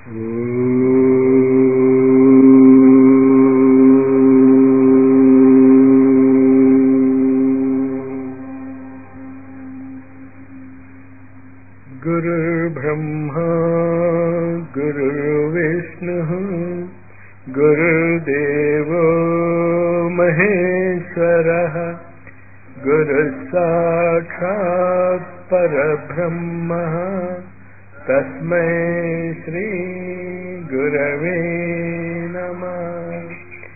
गुरुर्ब्रह्मा गुरुर्विष्णुः गुरुर्देवो महेश्वरः गुरुः साक्षात् परब्रह्मः तस्मै श्रीगुरवे नमः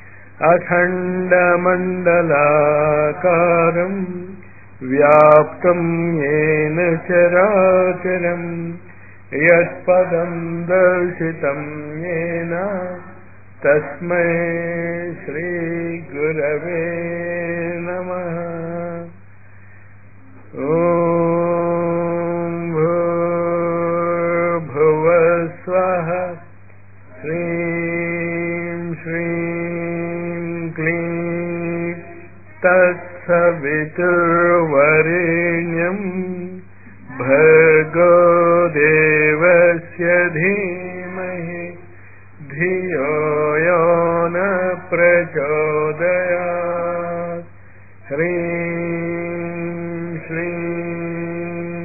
अखण्डमण्डलाकारम् व्याप्तं येन चराचरम् यत्पदं दर्शितं येन तस्मै श्रीगुरवे नमः ॐ भूर्भुवस्वः श्रीं श्रीं क्लीं तत्सवितुर्वरेण्यम् भर्गो देवस्य धीमहि धियो यो न प्रचोदयात् ह्रीं श्रीं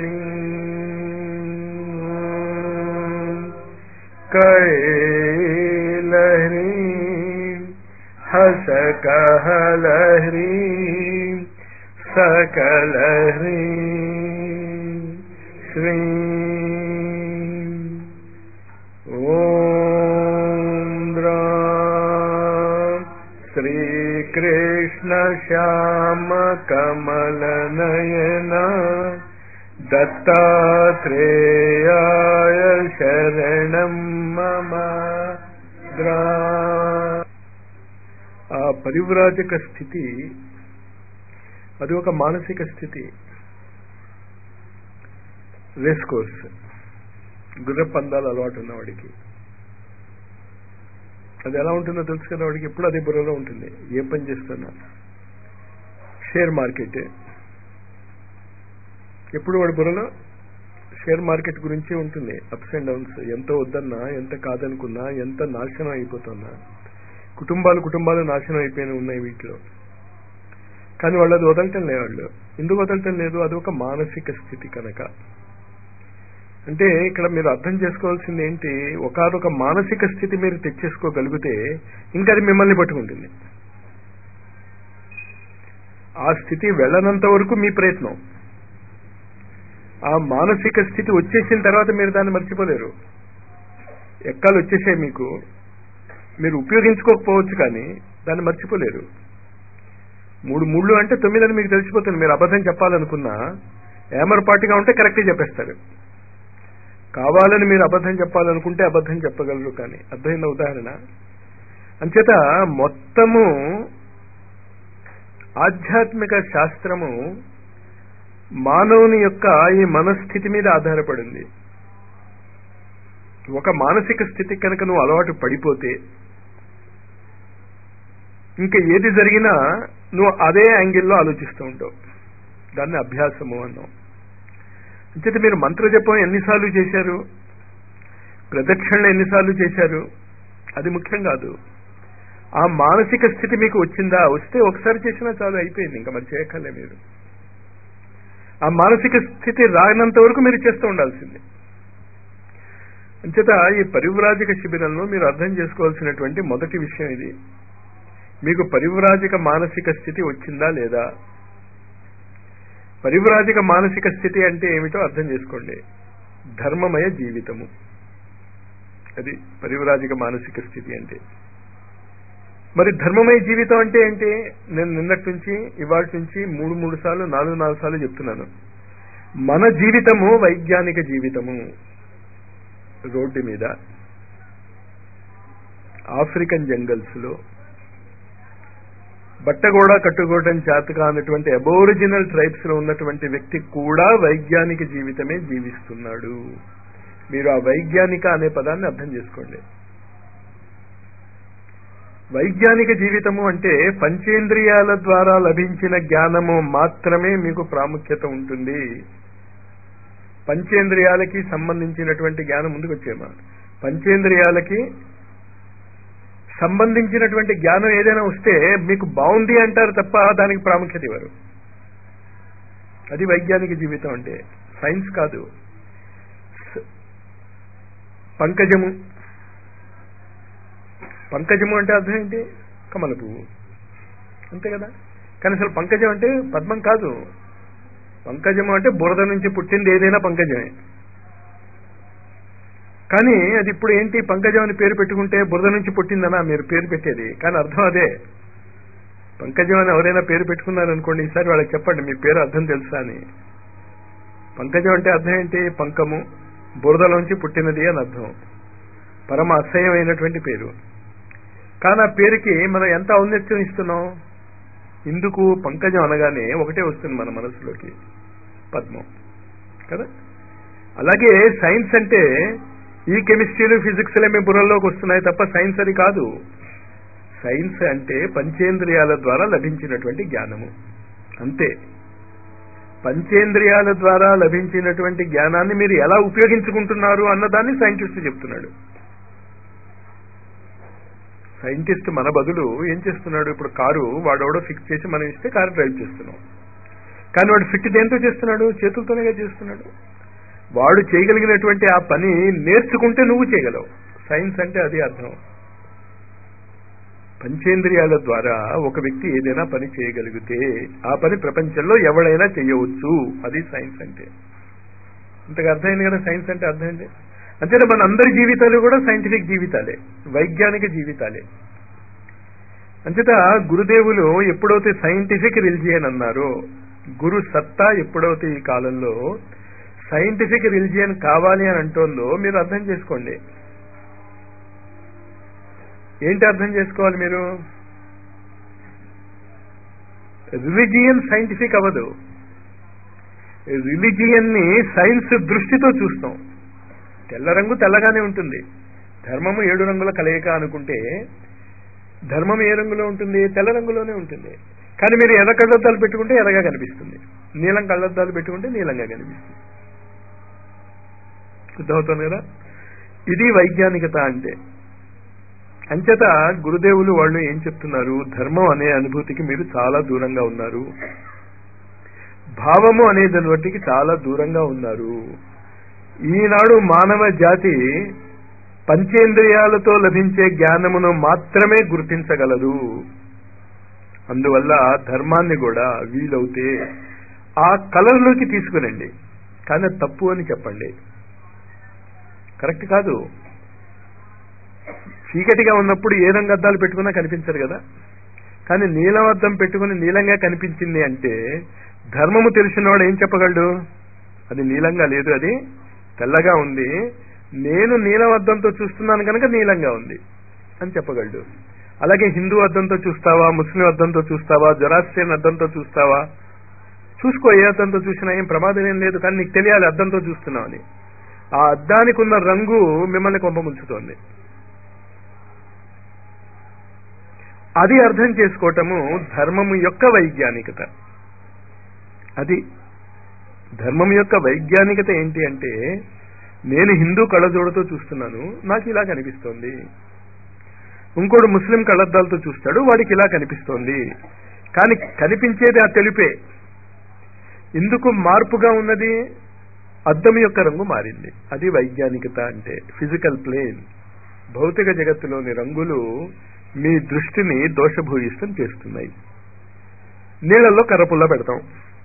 क्लीं कैलह्रीं हसकहलह्रीं सकलह्रीं श्रीं ॐ द्रा श्रीकृष्णश्यामकमलनयना दत्तात्रेयाय శరణం మమ ద్రా ఆ పరివ్రాజక స్థితి అది ఒక మానసిక స్థితి రేస్ కోర్స్ గుర్ర పందాలు అలవాటు ఉన్నవాడికి అది ఎలా ఉంటుందో తెలుసు కదా వాడికి ఎప్పుడు అదే బుర్రలో ఉంటుంది ఏ పని చేస్తున్నా షేర్ మార్కెట్ ఎప్పుడు వాడి బుర్రలో షేర్ మార్కెట్ గురించే ఉంటుంది అప్స్ అండ్ డౌన్స్ ఎంత వద్దన్నా ఎంత కాదనుకున్నా ఎంత నాశనం అయిపోతున్నా కుటుంబాలు కుటుంబాలు నాశనం అయిపోయిన ఉన్నాయి వీటిలో కానీ వాళ్ళు అది వదలటం లేదు వాళ్ళు ఎందుకు వదలటం లేదు అది ఒక మానసిక స్థితి కనుక అంటే ఇక్కడ మీరు అర్థం చేసుకోవాల్సింది ఏంటి ఒకనొక మానసిక స్థితి మీరు తెచ్చేసుకోగలిగితే ఇంకా అది మిమ్మల్ని పట్టుకుంటుంది ఆ స్థితి వెళ్ళనంత వరకు మీ ప్రయత్నం ఆ మానసిక స్థితి వచ్చేసిన తర్వాత మీరు దాన్ని మర్చిపోలేరు ఎక్కాలు వచ్చేసాయి మీకు మీరు ఉపయోగించుకోకపోవచ్చు కానీ దాన్ని మర్చిపోలేరు మూడు మూడు అంటే తొమ్మిది అని మీకు తెలిసిపోతుంది మీరు అబద్ధం చెప్పాలనుకున్నా ఏమరపాటుగా ఉంటే కరెక్ట్గా చెప్పేస్తారు కావాలని మీరు అబద్ధం చెప్పాలనుకుంటే అబద్ధం చెప్పగలరు కానీ అర్థమైన ఉదాహరణ అంచేత మొత్తము ఆధ్యాత్మిక శాస్త్రము మానవుని యొక్క ఈ మనస్థితి మీద ఆధారపడింది ఒక మానసిక స్థితి కనుక నువ్వు అలవాటు పడిపోతే ఇంకా ఏది జరిగినా నువ్వు అదే యాంగిల్లో ఆలోచిస్తూ ఉంటావు దాన్ని అభ్యాసము అన్నాం అంచేత మీరు మంత్రజపం ఎన్నిసార్లు చేశారు ప్రదక్షిణలు ఎన్నిసార్లు చేశారు అది ముఖ్యం కాదు ఆ మానసిక స్థితి మీకు వచ్చిందా వస్తే ఒకసారి చేసినా చాలు అయిపోయింది ఇంకా మరి చేయక్కర్లే మీరు ఆ మానసిక స్థితి రానంత వరకు మీరు చేస్తూ ఉండాల్సింది అంచేత ఈ పరివ్రాజక శిబిరంలో మీరు అర్థం చేసుకోవాల్సినటువంటి మొదటి విషయం ఇది మీకు పరివ్రాజక మానసిక స్థితి వచ్చిందా లేదా పరివ్రాజక మానసిక స్థితి అంటే ఏమిటో అర్థం చేసుకోండి ధర్మమయ జీవితము అది పరివ్రాజక మానసిక స్థితి అంటే మరి ధర్మమయ జీవితం అంటే ఏంటి నేను నిన్నటి నుంచి ఇవాళ నుంచి మూడు మూడు సార్లు నాలుగు నాలుగు సార్లు చెప్తున్నాను మన జీవితము వైజ్ఞానిక జీవితము రోడ్డు మీద ఆఫ్రికన్ జంగల్స్ లో బట్ట కూడా కట్టుకోవటం చేత కానటువంటి అబోరిజినల్ ట్రైబ్స్ లో ఉన్నటువంటి వ్యక్తి కూడా వైజ్ఞానిక జీవితమే జీవిస్తున్నాడు మీరు ఆ వైజ్ఞానిక అనే పదాన్ని అర్థం చేసుకోండి వైజ్ఞానిక జీవితము అంటే పంచేంద్రియాల ద్వారా లభించిన జ్ఞానము మాత్రమే మీకు ప్రాముఖ్యత ఉంటుంది పంచేంద్రియాలకి సంబంధించినటువంటి జ్ఞానం ముందుకు వచ్చేమా పంచేంద్రియాలకి సంబంధించినటువంటి జ్ఞానం ఏదైనా వస్తే మీకు బాగుంది అంటారు తప్ప దానికి ప్రాముఖ్యత ఇవ్వరు అది వైజ్ఞానిక జీవితం అంటే సైన్స్ కాదు స- పంకజము పంకజము అంటే అర్థం ఏంటి కమల పువ్వు అంతే కదా కానీ అసలు పంకజం అంటే పద్మం కాదు పంకజము అంటే బురద నుంచి పుట్టింది ఏదైనా పంకజమే కానీ అది ఇప్పుడు ఏంటి పంకజం అని పేరు పెట్టుకుంటే బురద నుంచి పుట్టిందనా మీరు పేరు పెట్టేది కానీ అర్థం అదే పంకజం అని ఎవరైనా పేరు పెట్టుకున్నారనుకోండి ఈసారి వాళ్ళకి చెప్పండి మీ పేరు అర్థం తెలుసా అని పంకజం అంటే అర్థం ఏంటి పంకము బురదలోంచి పుట్టినది అని అర్థం పరమ అసహ్యమైనటువంటి పేరు కానీ ఆ పేరుకి మనం ఎంత ఔన్నత్యం ఇస్తున్నాం ఇందుకు పంకజం అనగానే ఒకటే వస్తుంది మన మనసులోకి పద్మం కదా అలాగే సైన్స్ అంటే ఈ కెమిస్ట్రీలు ఫిజిక్స్లే మీ బుర్రల్లోకి వస్తున్నాయి తప్ప సైన్స్ అని కాదు సైన్స్ అంటే పంచేంద్రియాల ద్వారా లభించినటువంటి జ్ఞానము అంతే పంచేంద్రియాల ద్వారా లభించినటువంటి జ్ఞానాన్ని మీరు ఎలా ఉపయోగించుకుంటున్నారు అన్నదాన్ని సైంటిస్ట్ చెప్తున్నాడు సైంటిస్ట్ మన బదులు ఏం చేస్తున్నాడు ఇప్పుడు కారు వాడెవడో ఫిక్స్ చేసి మనం ఇస్తే కారు డ్రైవ్ చేస్తున్నాం కానీ వాడు ఫిట్ దేంతో చేస్తున్నాడు చేతులతోనే చేస్తున్నాడు వాడు చేయగలిగినటువంటి ఆ పని నేర్చుకుంటే నువ్వు చేయగలవు సైన్స్ అంటే అది అర్థం పంచేంద్రియాల ద్వారా ఒక వ్యక్తి ఏదైనా పని చేయగలిగితే ఆ పని ప్రపంచంలో ఎవడైనా చేయవచ్చు అది సైన్స్ అంటే ఇంతకు అర్థమైంది కదా సైన్స్ అంటే అర్థమైంది అంతే మన అందరి జీవితాలు కూడా సైంటిఫిక్ జీవితాలే వైజ్ఞానిక జీవితాలే అంచేత గురుదేవులు ఎప్పుడైతే సైంటిఫిక్ రిలిజియన్ అన్నారో గురు సత్తా ఎప్పుడైతే ఈ కాలంలో సైంటిఫిక్ రిలిజియన్ కావాలి అని అంటోందో మీరు అర్థం చేసుకోండి ఏంటి అర్థం చేసుకోవాలి మీరు రిలిజియన్ సైంటిఫిక్ అవ్వదు రిలిజియన్ ని సైన్స్ దృష్టితో చూస్తాం తెల్ల రంగు తెల్లగానే ఉంటుంది ధర్మము ఏడు రంగుల కలయిక అనుకుంటే ధర్మం ఏ రంగులో ఉంటుంది తెల్ల రంగులోనే ఉంటుంది కానీ మీరు ఎర్ర కళ్ళద్దాలు పెట్టుకుంటే ఎర్రగా కనిపిస్తుంది నీలం కళ్ళద్దాలు పెట్టుకుంటే నీలంగా కనిపిస్తుంది అర్థమవుతుంది కదా ఇది వైజ్ఞానికత అంటే అంచేత గురుదేవులు వాళ్ళు ఏం చెప్తున్నారు ధర్మం అనే అనుభూతికి మీరు చాలా దూరంగా ఉన్నారు భావము అనే దాని బట్టికి చాలా దూరంగా ఉన్నారు ఈనాడు మానవ జాతి పంచేంద్రియాలతో లభించే జ్ఞానమును మాత్రమే గుర్తించగలదు అందువల్ల ధర్మాన్ని కూడా వీలవుతే ఆ కలర్లోకి తీసుకురండి కానీ అది తప్పు అని చెప్పండి కరెక్ట్ కాదు చీకటిగా ఉన్నప్పుడు ఏ రంగు అద్దాలు పెట్టుకున్నా కనిపించరు కదా కానీ నీలం అద్దం పెట్టుకుని నీలంగా కనిపించింది అంటే ధర్మము తెలిసినవాడు ఏం చెప్పగలడు అది నీలంగా లేదు అది తెల్లగా ఉంది నేను నీలం అద్దంతో చూస్తున్నాను కనుక నీలంగా ఉంది అని చెప్పగలడు అలాగే హిందూ అద్దంతో చూస్తావా ముస్లిం అద్దంతో చూస్తావా జొరాస్ట్రియన్ అద్దంతో చూస్తావా చూసుకో ఏ అద్దంతో చూసినా ఏం ప్రమాదం ఏం లేదు కానీ నీకు తెలియాలి అద్దంతో చూస్తున్నావని ఆ అద్దానికి ఉన్న రంగు మిమ్మల్ని కొంపముంచుతోంది అది అర్థం చేసుకోవటము ధర్మము యొక్క వైజ్ఞానికత అది ధర్మం యొక్క వైజ్ఞానికత ఏంటి అంటే నేను హిందూ కళ్ళజోడుతో చూస్తున్నాను నాకు ఇలా కనిపిస్తోంది ఇంకోడు ముస్లిం కళ్ళద్దాలతో చూస్తాడు వాడికి ఇలా కనిపిస్తోంది కానీ కనిపించేది ఆ తెలుపే ఎందుకు మార్పుగా ఉన్నది అద్దం యొక్క రంగు మారింది అది వైజ్ఞానికత అంటే ఫిజికల్ ప్లేన్ భౌతిక జగత్తులోని రంగులు మీ దృష్టిని దోషభూయిష్టం చేస్తున్నాయి నీళ్లలో కర్రపుల్ల పెడతాం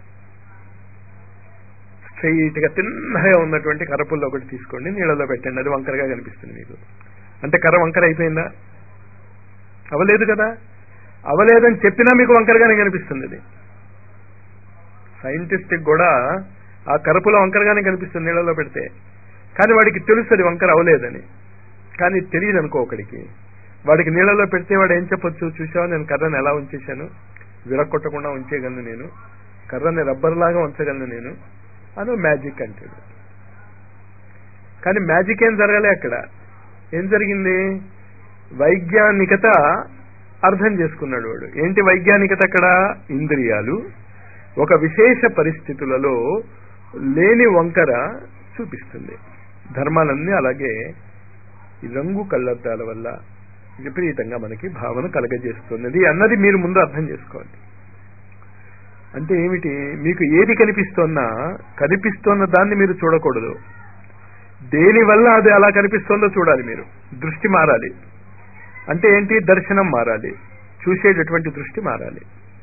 స్ట్రైట్ గా తిన్నగా ఉన్నటువంటి కర్రపుల్ల ఒకటి తీసుకోండి నీళ్ళలో పెట్టండి అది వంకరగా కనిపిస్తుంది మీకు అంటే కర్ర వంకర అయిపోయిందా అవలేదు కదా అవలేదని చెప్పినా మీకు వంకరగానే కనిపిస్తుంది అది సైంటిస్ట్ కూడా ఆ కరపుల వంకరగానే కనిపిస్తుంది నీళ్ళలో పెడితే కానీ వాడికి తెలుస్తుంది వంకర అవలేదని కానీ తెలియదు అనుకో ఒకడికి వాడికి నీళ్ళలో పెడితే వాడు ఏం చెప్పొచ్చు చూసావా నేను కర్రను ఎలా ఉంచేశాను విరక్కొట్టకుండా ఉంచేయగలను నేను కర్రని రబ్బర్ లాగా ఉంచగలను నేను అని మ్యాజిక్ అంటాడు కానీ మ్యాజిక్ ఏం జరగలే అక్కడ ఏం జరిగింది వైజ్ఞానికత అర్థం చేసుకున్నాడు వాడు ఏంటి వైజ్ఞానికత అక్కడ ఇంద్రియాలు ఒక విశేష పరిస్థితులలో లేని వంకర చూపిస్తుంది ధర్మాలన్నీ అలాగే ఈ రంగు కళ్ళద్దాల వల్ల విపరీతంగా మనకి భావన కలగజేస్తున్నది అన్నది మీరు ముందు అర్థం చేసుకోవాలి అంటే ఏమిటి మీకు ఏది కనిపిస్తోన్నా కనిపిస్తోన్న దాన్ని మీరు చూడకూడదు దేని వల్ల అది అలా కనిపిస్తోందో చూడాలి మీరు దృష్టి మారాలి అంటే ఏంటి దర్శనం మారాలి చూసేటటువంటి దృష్టి మారాలి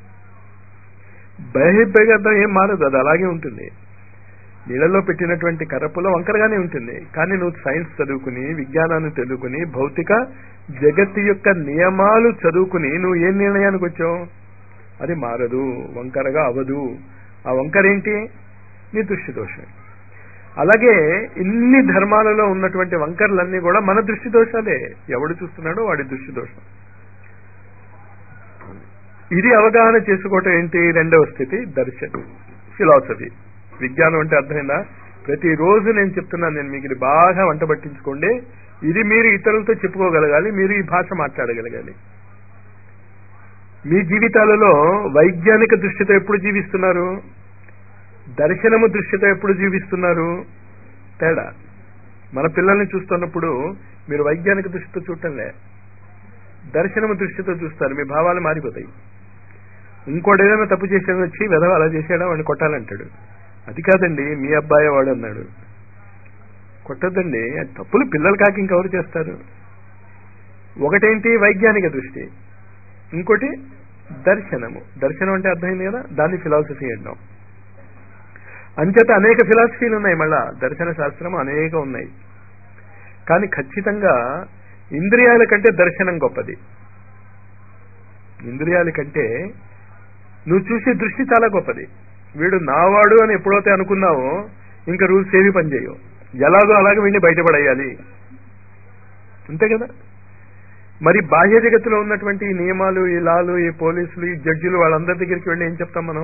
బహిర్భగతం ఏం మారదు అది అలాగే ఉంటుంది నీళ్ళలో పెట్టినటువంటి కర్రపుల వంకరగానే ఉంటుంది కానీ నువ్వు సైన్స్ చదువుకుని విజ్ఞానాన్ని చదువుకుని భౌతిక జగత్తు యొక్క నియమాలు చదువుకుని నువ్వు ఏ నిర్ణయానికి వచ్చావు అది మారదు వంకరగా అవదు ఆ వంకర ఏంటి నీ దృష్టి దోషం అలాగే ఇన్ని ధర్మాలలో ఉన్నటువంటి వంకరలన్నీ కూడా మన దృష్టి దోషాలే ఎవడు చూస్తున్నాడో వాడి దృష్టి దోషం ఇది అవగాహన చేసుకోవటం ఏంటి రెండవ స్థితి దర్శనం ఫిలాసఫీ విజ్ఞానం అంటే అర్థమైందా ప్రతిరోజు నేను చెప్తున్నాను నేను మీకు ఇది బాగా వంట పట్టించుకోండి ఇది మీరు ఇతరులతో చెప్పుకోగలగాలి మీరు ఈ భాష మాట్లాడగలగాలి మీ జీవితాలలో వైజ్ఞానిక దృష్టితో ఎప్పుడు జీవిస్తున్నారు దర్శనము దృష్టితో ఎప్పుడు జీవిస్తున్నారు తేడా మన పిల్లల్ని చూస్తున్నప్పుడు మీరు వైజ్ఞానిక దృష్టితో చూడటంలే దర్శనము దృష్టితో చూస్తారు మీ భావాలు మారిపోతాయి ఇంకోటి ఏదైనా తప్పు చేసాడు వచ్చి వెధవ అలా చేసాడా వాడిని కొట్టాలంటాడు అది కాదండి మీ అబ్బాయి వాడు అన్నాడు కొట్టద్దండి అది తప్పులు పిల్లలు కాక ఇంకెవరు చేస్తారు ఒకటేంటి వైజ్ఞానిక దృష్టి ఇంకోటి దర్శనము దర్శనం అంటే అర్థమైంది కదా దాన్ని ఫిలాసఫీ అంటాం అంచేత అనేక ఫిలాసఫీలు ఉన్నాయి మళ్ళా దర్శన శాస్త్రం అనేక ఉన్నాయి కానీ ఖచ్చితంగా ఇంద్రియాల కంటే దర్శనం గొప్పది ఇంద్రియాల కంటే నువ్వు చూసే దృష్టి చాలా గొప్పది వీడు నావాడు అని ఎప్పుడైతే అనుకున్నావో ఇంకా రూల్స్ ఏవి పనిచేయవు ఎలాగో అలాగే వీడిని బయటపడేయాలి అంతే కదా మరి బాహ్య జగత్తులో ఉన్నటువంటి ఈ నియమాలు ఈ లాలు ఈ పోలీసులు ఈ జడ్జిలు వాళ్ళందరి దగ్గరికి వెళ్ళి ఏం చెప్తాం మనం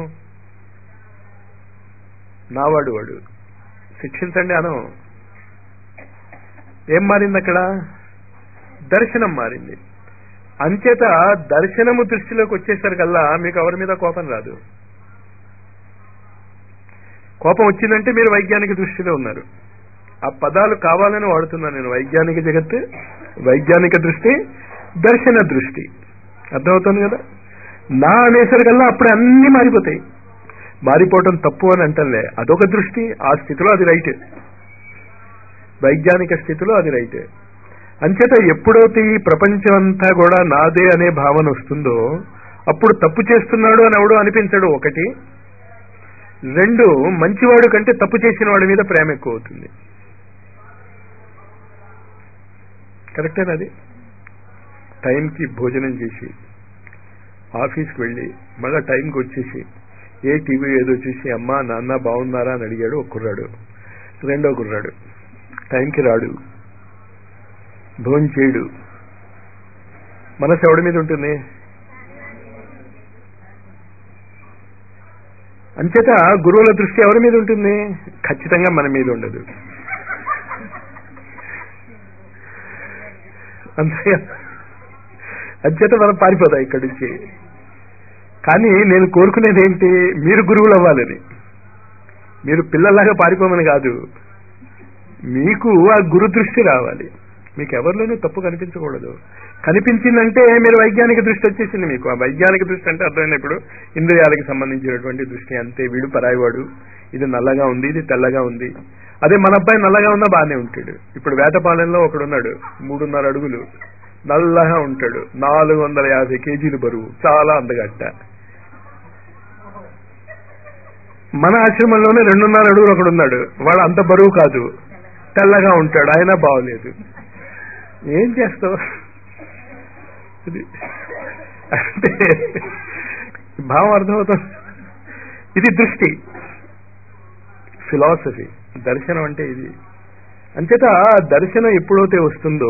నావాడు వాడు శిక్షించండి అనం ఏం మారింది అక్కడ దర్శనం మారింది అంచేత దర్శనము దృష్టిలోకి వచ్చేసరికల్లా మీకు ఎవరి మీద కోపం రాదు కోపం వచ్చిందంటే మీరు వైజ్ఞానిక దృష్టిలో ఉన్నారు ఆ పదాలు కావాలని వాడుతున్నాను నేను వైజ్ఞానిక జగత్తు వైజ్ఞానిక దృష్టి దర్శన దృష్టి అర్థమవుతుంది కదా నా అనేసరికల్లా అప్పుడే అన్ని మారిపోతాయి మారిపోవటం తప్పు అని అంటలే అదొక దృష్టి ఆ స్థితిలో అది రైట్ వైజ్ఞానిక స్థితిలో అది రైట్ అంచేత ఎప్పుడైతే ఈ ప్రపంచం అంతా కూడా నాదే అనే భావన వస్తుందో అప్పుడు తప్పు చేస్తున్నాడు అని ఎవడో అనిపించడు ఒకటి రెండు మంచివాడు కంటే తప్పు చేసిన వాడి మీద ప్రేమ ఎక్కువ అవుతుంది కరెక్టేనా అది టైంకి భోజనం చేసి ఆఫీస్కి వెళ్ళి మళ్ళా టైంకి వచ్చేసి ఏ టీవీ ఏదో చూసి అమ్మా నాన్న బాగున్నారా అని అడిగాడు ఒక కుర్రాడు రెండో కుర్రాడు టైంకి రాడు భోజనం చేయడు మనసు ఎవడి మీద ఉంటుంది అంచేత గురువుల దృష్టి ఎవరి మీద ఉంటుంది ఖచ్చితంగా మన మీద ఉండదు అంతే అంచేత మనం పారిపోతాం ఇక్కడి నుంచి కానీ నేను కోరుకునేది ఏంటి మీరు గురువులు అవ్వాలని మీరు పిల్లల్లాగా పారిపోమని కాదు మీకు ఆ గురు దృష్టి రావాలి మీకు ఎవరిలోనూ తప్పు కనిపించకూడదు కనిపించిందంటే మీరు వైజ్ఞానిక దృష్టి వచ్చేసింది మీకు ఆ వైజ్ఞానిక దృష్టి అంటే అర్థమైనప్పుడు ఇంద్రియాలకి సంబంధించినటువంటి దృష్టి అంతే వీడు పరాయివాడు ఇది నల్లగా ఉంది ఇది తెల్లగా ఉంది అదే మన అబ్బాయి నల్లగా ఉన్నా బాగానే ఉంటాడు ఇప్పుడు వేటపాలెంలో ఒకడున్నాడు మూడున్నర అడుగులు నల్లగా ఉంటాడు నాలుగు వందల యాభై కేజీలు బరువు చాలా అందగట్ట మన ఆశ్రమంలోనే రెండున్నర అడుగులు ఒకడు ఉన్నాడు వాడు అంత బరువు కాదు తెల్లగా ఉంటాడు ఆయన బాగోలేదు ఏం చేస్తావు ఇది అంటే భావం అర్థమవుతుంది ఇది దృష్టి ఫిలాసఫీ దర్శనం అంటే ఇది అంచేత దర్శనం ఎప్పుడైతే వస్తుందో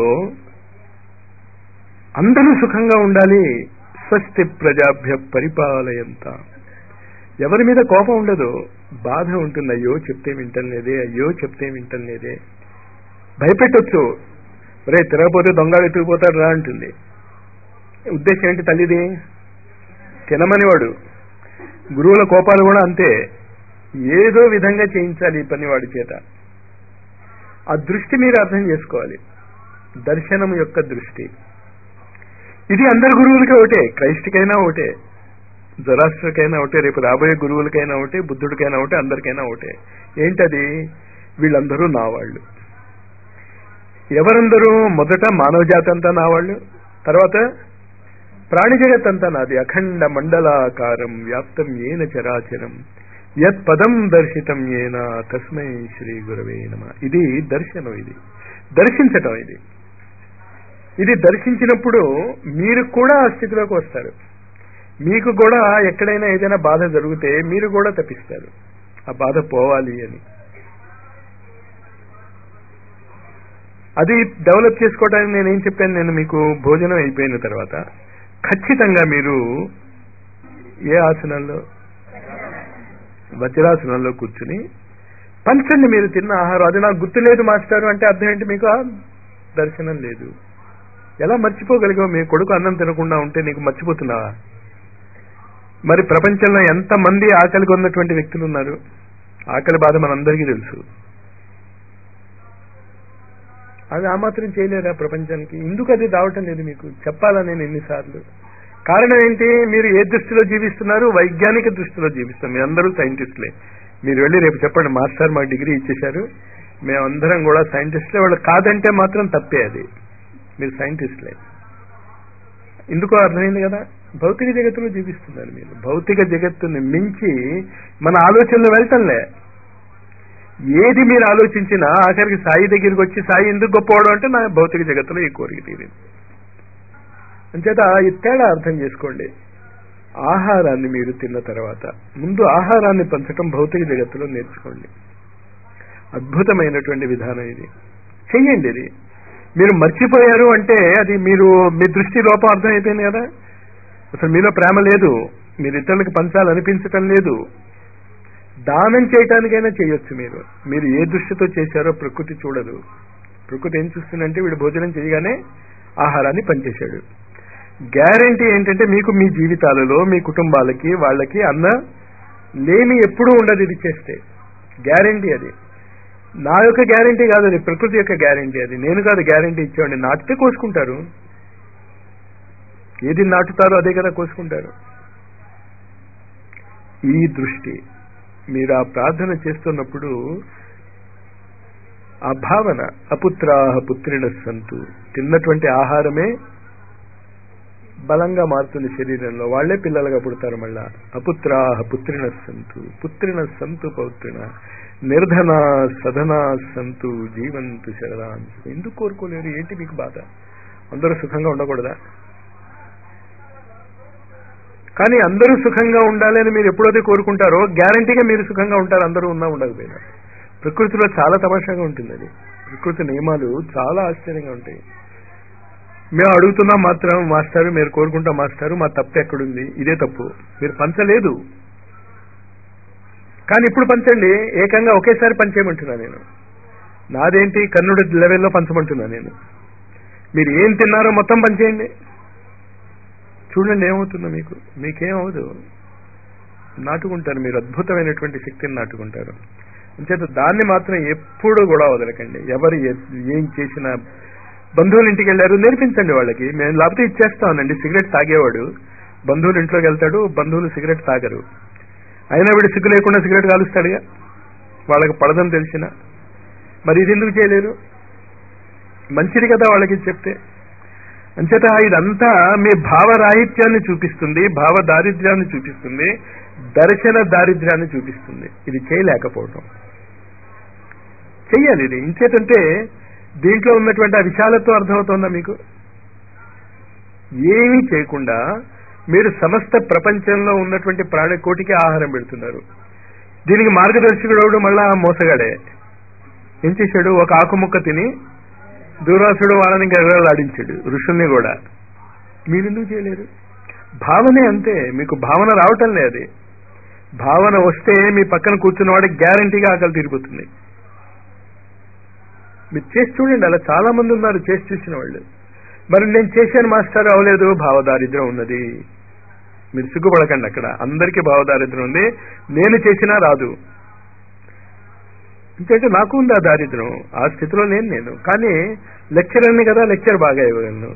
అందరూ సుఖంగా ఉండాలి స్వస్తి ప్రజాభ్య పరిపాలయంత ఎవరి మీద కోపం ఉండదు బాధ ఉంటుంది అయ్యో చెప్తే వింటలేదే అయ్యో చెప్తే వింటలేదే భయపెట్టొచ్చు రే తిరగపోతే దొంగ వెతుకుపోతాడు రా అంటుంది ఉద్దేశం ఏంటి తల్లిది తినమనివాడు గురువుల కోపాలు కూడా అంతే ఏదో విధంగా చేయించాలి ఈ పని వాడి చేత ఆ దృష్టి మీరు అర్థం చేసుకోవాలి దర్శనం యొక్క దృష్టి ఇది అందరి గురువులకి ఒకటే క్రైస్ట్కైనా ఒకటే జొరాస్ట్రకైనా ఒకటే రేపు రాబోయే గురువులకైనా ఒకటే బుద్ధుడికైనా ఒకటే అందరికైనా ఒకటే ఏంటది వీళ్ళందరూ నా వాళ్ళు ఎవరందరూ మొదట మానవ జాతి అంతా నా వాళ్ళు తర్వాత ప్రాణి జగత్ అంతా నాది అఖండ మండలాకారం వ్యాప్తం ఏన చరాచరం యత్ పదం దర్శితం ఏన తస్మై శ్రీ గురవే నమ ఇది దర్శనం ఇది దర్శించటం ఇది ఇది దర్శించినప్పుడు మీరు కూడా ఆ స్థితిలోకి వస్తారు మీకు కూడా ఎక్కడైనా ఏదైనా బాధ జరిగితే మీరు కూడా తప్పిస్తారు ఆ బాధ పోవాలి అని అది డెవలప్ చేసుకోవడానికి నేను ఏం చెప్పాను నేను మీకు భోజనం అయిపోయిన తర్వాత ఖచ్చితంగా మీరు ఏ ఆసనంలో వజ్రాసనంలో కూర్చుని పంచండి మీరు తిన్న ఆహారం అది నాకు గుర్తులేదు మాస్టారు అంటే అర్థం ఏంటి మీకు ఆ దర్శనం లేదు ఎలా మర్చిపోగలిగావు మీ కొడుకు అన్నం తినకుండా ఉంటే నీకు మర్చిపోతున్నావా మరి ప్రపంచంలో ఎంతమంది ఆకలిగా ఉన్నటువంటి వ్యక్తులు ఉన్నారు ఆకలి బాధ మనందరికీ తెలుసు అది ఆ మాత్రం చేయలేరా ప్రపంచానికి ఎందుకు అది రావటం లేదు మీకు చెప్పాలా నేను ఎన్నిసార్లు కారణం ఏంటి మీరు ఏ దృష్టిలో జీవిస్తున్నారు వైజ్ఞానిక దృష్టిలో జీవిస్తాం మీరందరూ సైంటిస్టులే మీరు వెళ్ళి రేపు చెప్పండి మాస్టర్ మాకు డిగ్రీ ఇచ్చేశారు మేమందరం కూడా సైంటిస్టులే వాళ్ళు కాదంటే మాత్రం తప్పే అది మీరు సైంటిస్టులే ఎందుకో అర్థమైంది కదా భౌతిక జగత్తులో జీవిస్తున్నారు మీరు భౌతిక జగత్తుని మించి మన ఆలోచనలు వెళ్తంలే ఏది మీరు ఆలోచించినా ఆఖరికి సాయి దగ్గరికి వచ్చి సాయి ఎందుకు గొప్పవాడు అంటే నా భౌతిక జగత్తులో ఈ కోరిక తీరింది అంచేత ఈ తేడా అర్థం చేసుకోండి ఆహారాన్ని మీరు తిన్న తర్వాత ముందు ఆహారాన్ని పంచటం భౌతిక జగత్తులో నేర్చుకోండి అద్భుతమైనటువంటి విధానం ఇది చెయ్యండి ఇది మీరు మర్చిపోయారు అంటే అది మీరు మీ దృష్టి లోపం అర్థమైపోయింది కదా అసలు మీలో ప్రేమ లేదు మీరు ఇతరులకు పంచాలనిపించటం లేదు దానం చేయటానికైనా చేయొచ్చు మీరు మీరు ఏ దృష్టితో చేశారో ప్రకృతి చూడదు ప్రకృతి ఏం చూస్తుందంటే వీడు భోజనం చేయగానే ఆహారాన్ని పనిచేశాడు గ్యారంటీ ఏంటంటే మీకు మీ జీవితాలలో మీ కుటుంబాలకి వాళ్ళకి అన్న లేమి ఎప్పుడూ ఉండదు ఇది చేస్తే గ్యారంటీ అది నా యొక్క గ్యారంటీ కాదు అది ప్రకృతి యొక్క గ్యారంటీ అది నేను కాదు గ్యారంటీ ఇచ్చేవాడిని నాటితే కోసుకుంటారు ఏది నాటుతారో అదే కదా కోసుకుంటారు ఈ దృష్టి మీరు ఆ ప్రార్థన చేస్తున్నప్పుడు ఆ భావన అపుత్రాహ పుత్రిణ సంతు తిన్నటువంటి ఆహారమే బలంగా మారుతుంది శరీరంలో వాళ్లే పిల్లలుగా పుడతారు మళ్ళా అపుత్రాహ పుత్రిణ సంతు పుత్రిణ సంతు పౌత్రిణ నిర్ధన సధన సంతు జీవంతు శరదాన్ ఎందుకు కోరుకోలేరు ఏంటి మీకు బాధ అందరూ సుఖంగా ఉండకూడదా కానీ అందరూ సుఖంగా ఉండాలి అని మీరు ఎప్పుడైతే కోరుకుంటారో గ్యారంటీగా మీరు సుఖంగా ఉంటారు అందరూ ఉన్నా ఉండకపోయినా ప్రకృతిలో చాలా తమాషాగా ఉంటుంది అది ప్రకృతి నియమాలు చాలా ఆశ్చర్యంగా ఉంటాయి మేము అడుగుతున్నాం మాత్రం మాస్టారు మీరు కోరుకుంటాం మాస్టారు మా తప్పు ఎక్కడుంది ఇదే తప్పు మీరు పంచలేదు కానీ ఇప్పుడు పంచండి ఏకంగా ఒకేసారి పంచేయమంటున్నా నేను నాదేంటి కన్నుడి లెవెల్లో పంచమంటున్నా నేను మీరు ఏం తిన్నారో మొత్తం పంచేయండి చూడండి ఏమవుతుందో మీకు మీకేమవుదు నాటుకుంటారు మీరు అద్భుతమైనటువంటి శక్తిని నాటుకుంటారు అంచేత దాన్ని మాత్రం ఎప్పుడూ కూడా వదలకండి ఎవరు ఏం చేసినా బంధువుల ఇంటికి వెళ్ళారు నేర్పించండి వాళ్ళకి మేము లేకపోతే ఇచ్చేస్తామండి సిగరెట్ తాగేవాడు బంధువుల ఇంట్లోకి వెళ్తాడు బంధువులు సిగరెట్ తాగరు అయినా వీడు సిగ్గు లేకుండా సిగరెట్ కాలుస్తాడుగా వాళ్ళకి పడదని తెలిసిన మరి ఇది ఎందుకు చేయలేరు మంచిది కదా వాళ్ళకి చెప్తే అంచేత ఇదంతా మీ భావరాహిత్యాన్ని చూపిస్తుంది భావ దారిద్ర్యాన్ని చూపిస్తుంది దర్శన దారిద్ర్యాన్ని చూపిస్తుంది ఇది చేయలేకపోవటం చెయ్యాలి ఇది ఇంచేతంటే దీంట్లో ఉన్నటువంటి ఆ విశాలత్వం అర్థమవుతోందా మీకు ఏమీ చేయకుండా మీరు సమస్త ప్రపంచంలో ఉన్నటువంటి ప్రాణికోటికి ఆహారం పెడుతున్నారు దీనికి మార్గదర్శకుడు మళ్ళా మోసగాడే ఏం చేశాడు ఒక ఆకుముక్క తిని దూరాసుడు వాళ్ళని గగలాడించాడు ఋషుల్ని కూడా మీరెందుకు చేయలేరు భావనే అంతే మీకు భావన రావటం లేదు భావన వస్తే మీ పక్కన కూర్చున్న వాడికి గ్యారంటీగా ఆకలి తీరిపోతుంది మీరు చేసి చూడండి అలా చాలా మంది ఉన్నారు చేసి చూసిన వాళ్ళు మరి నేను చేశాను మాస్టర్ అవలేదు భావదారిద్ర్యం ఉన్నది మీరు సిగ్గుపడకండి అక్కడ అందరికీ భావదారిద్ర్యం ఉంది నేను చేసినా రాదు ఎందుకంటే నాకు ఉంది ఆ దారిద్ర్యం ఆ స్థితిలో లేను నేను కానీ లెక్చరర్ని కదా లెక్చర్ బాగా ఇవ్వగలను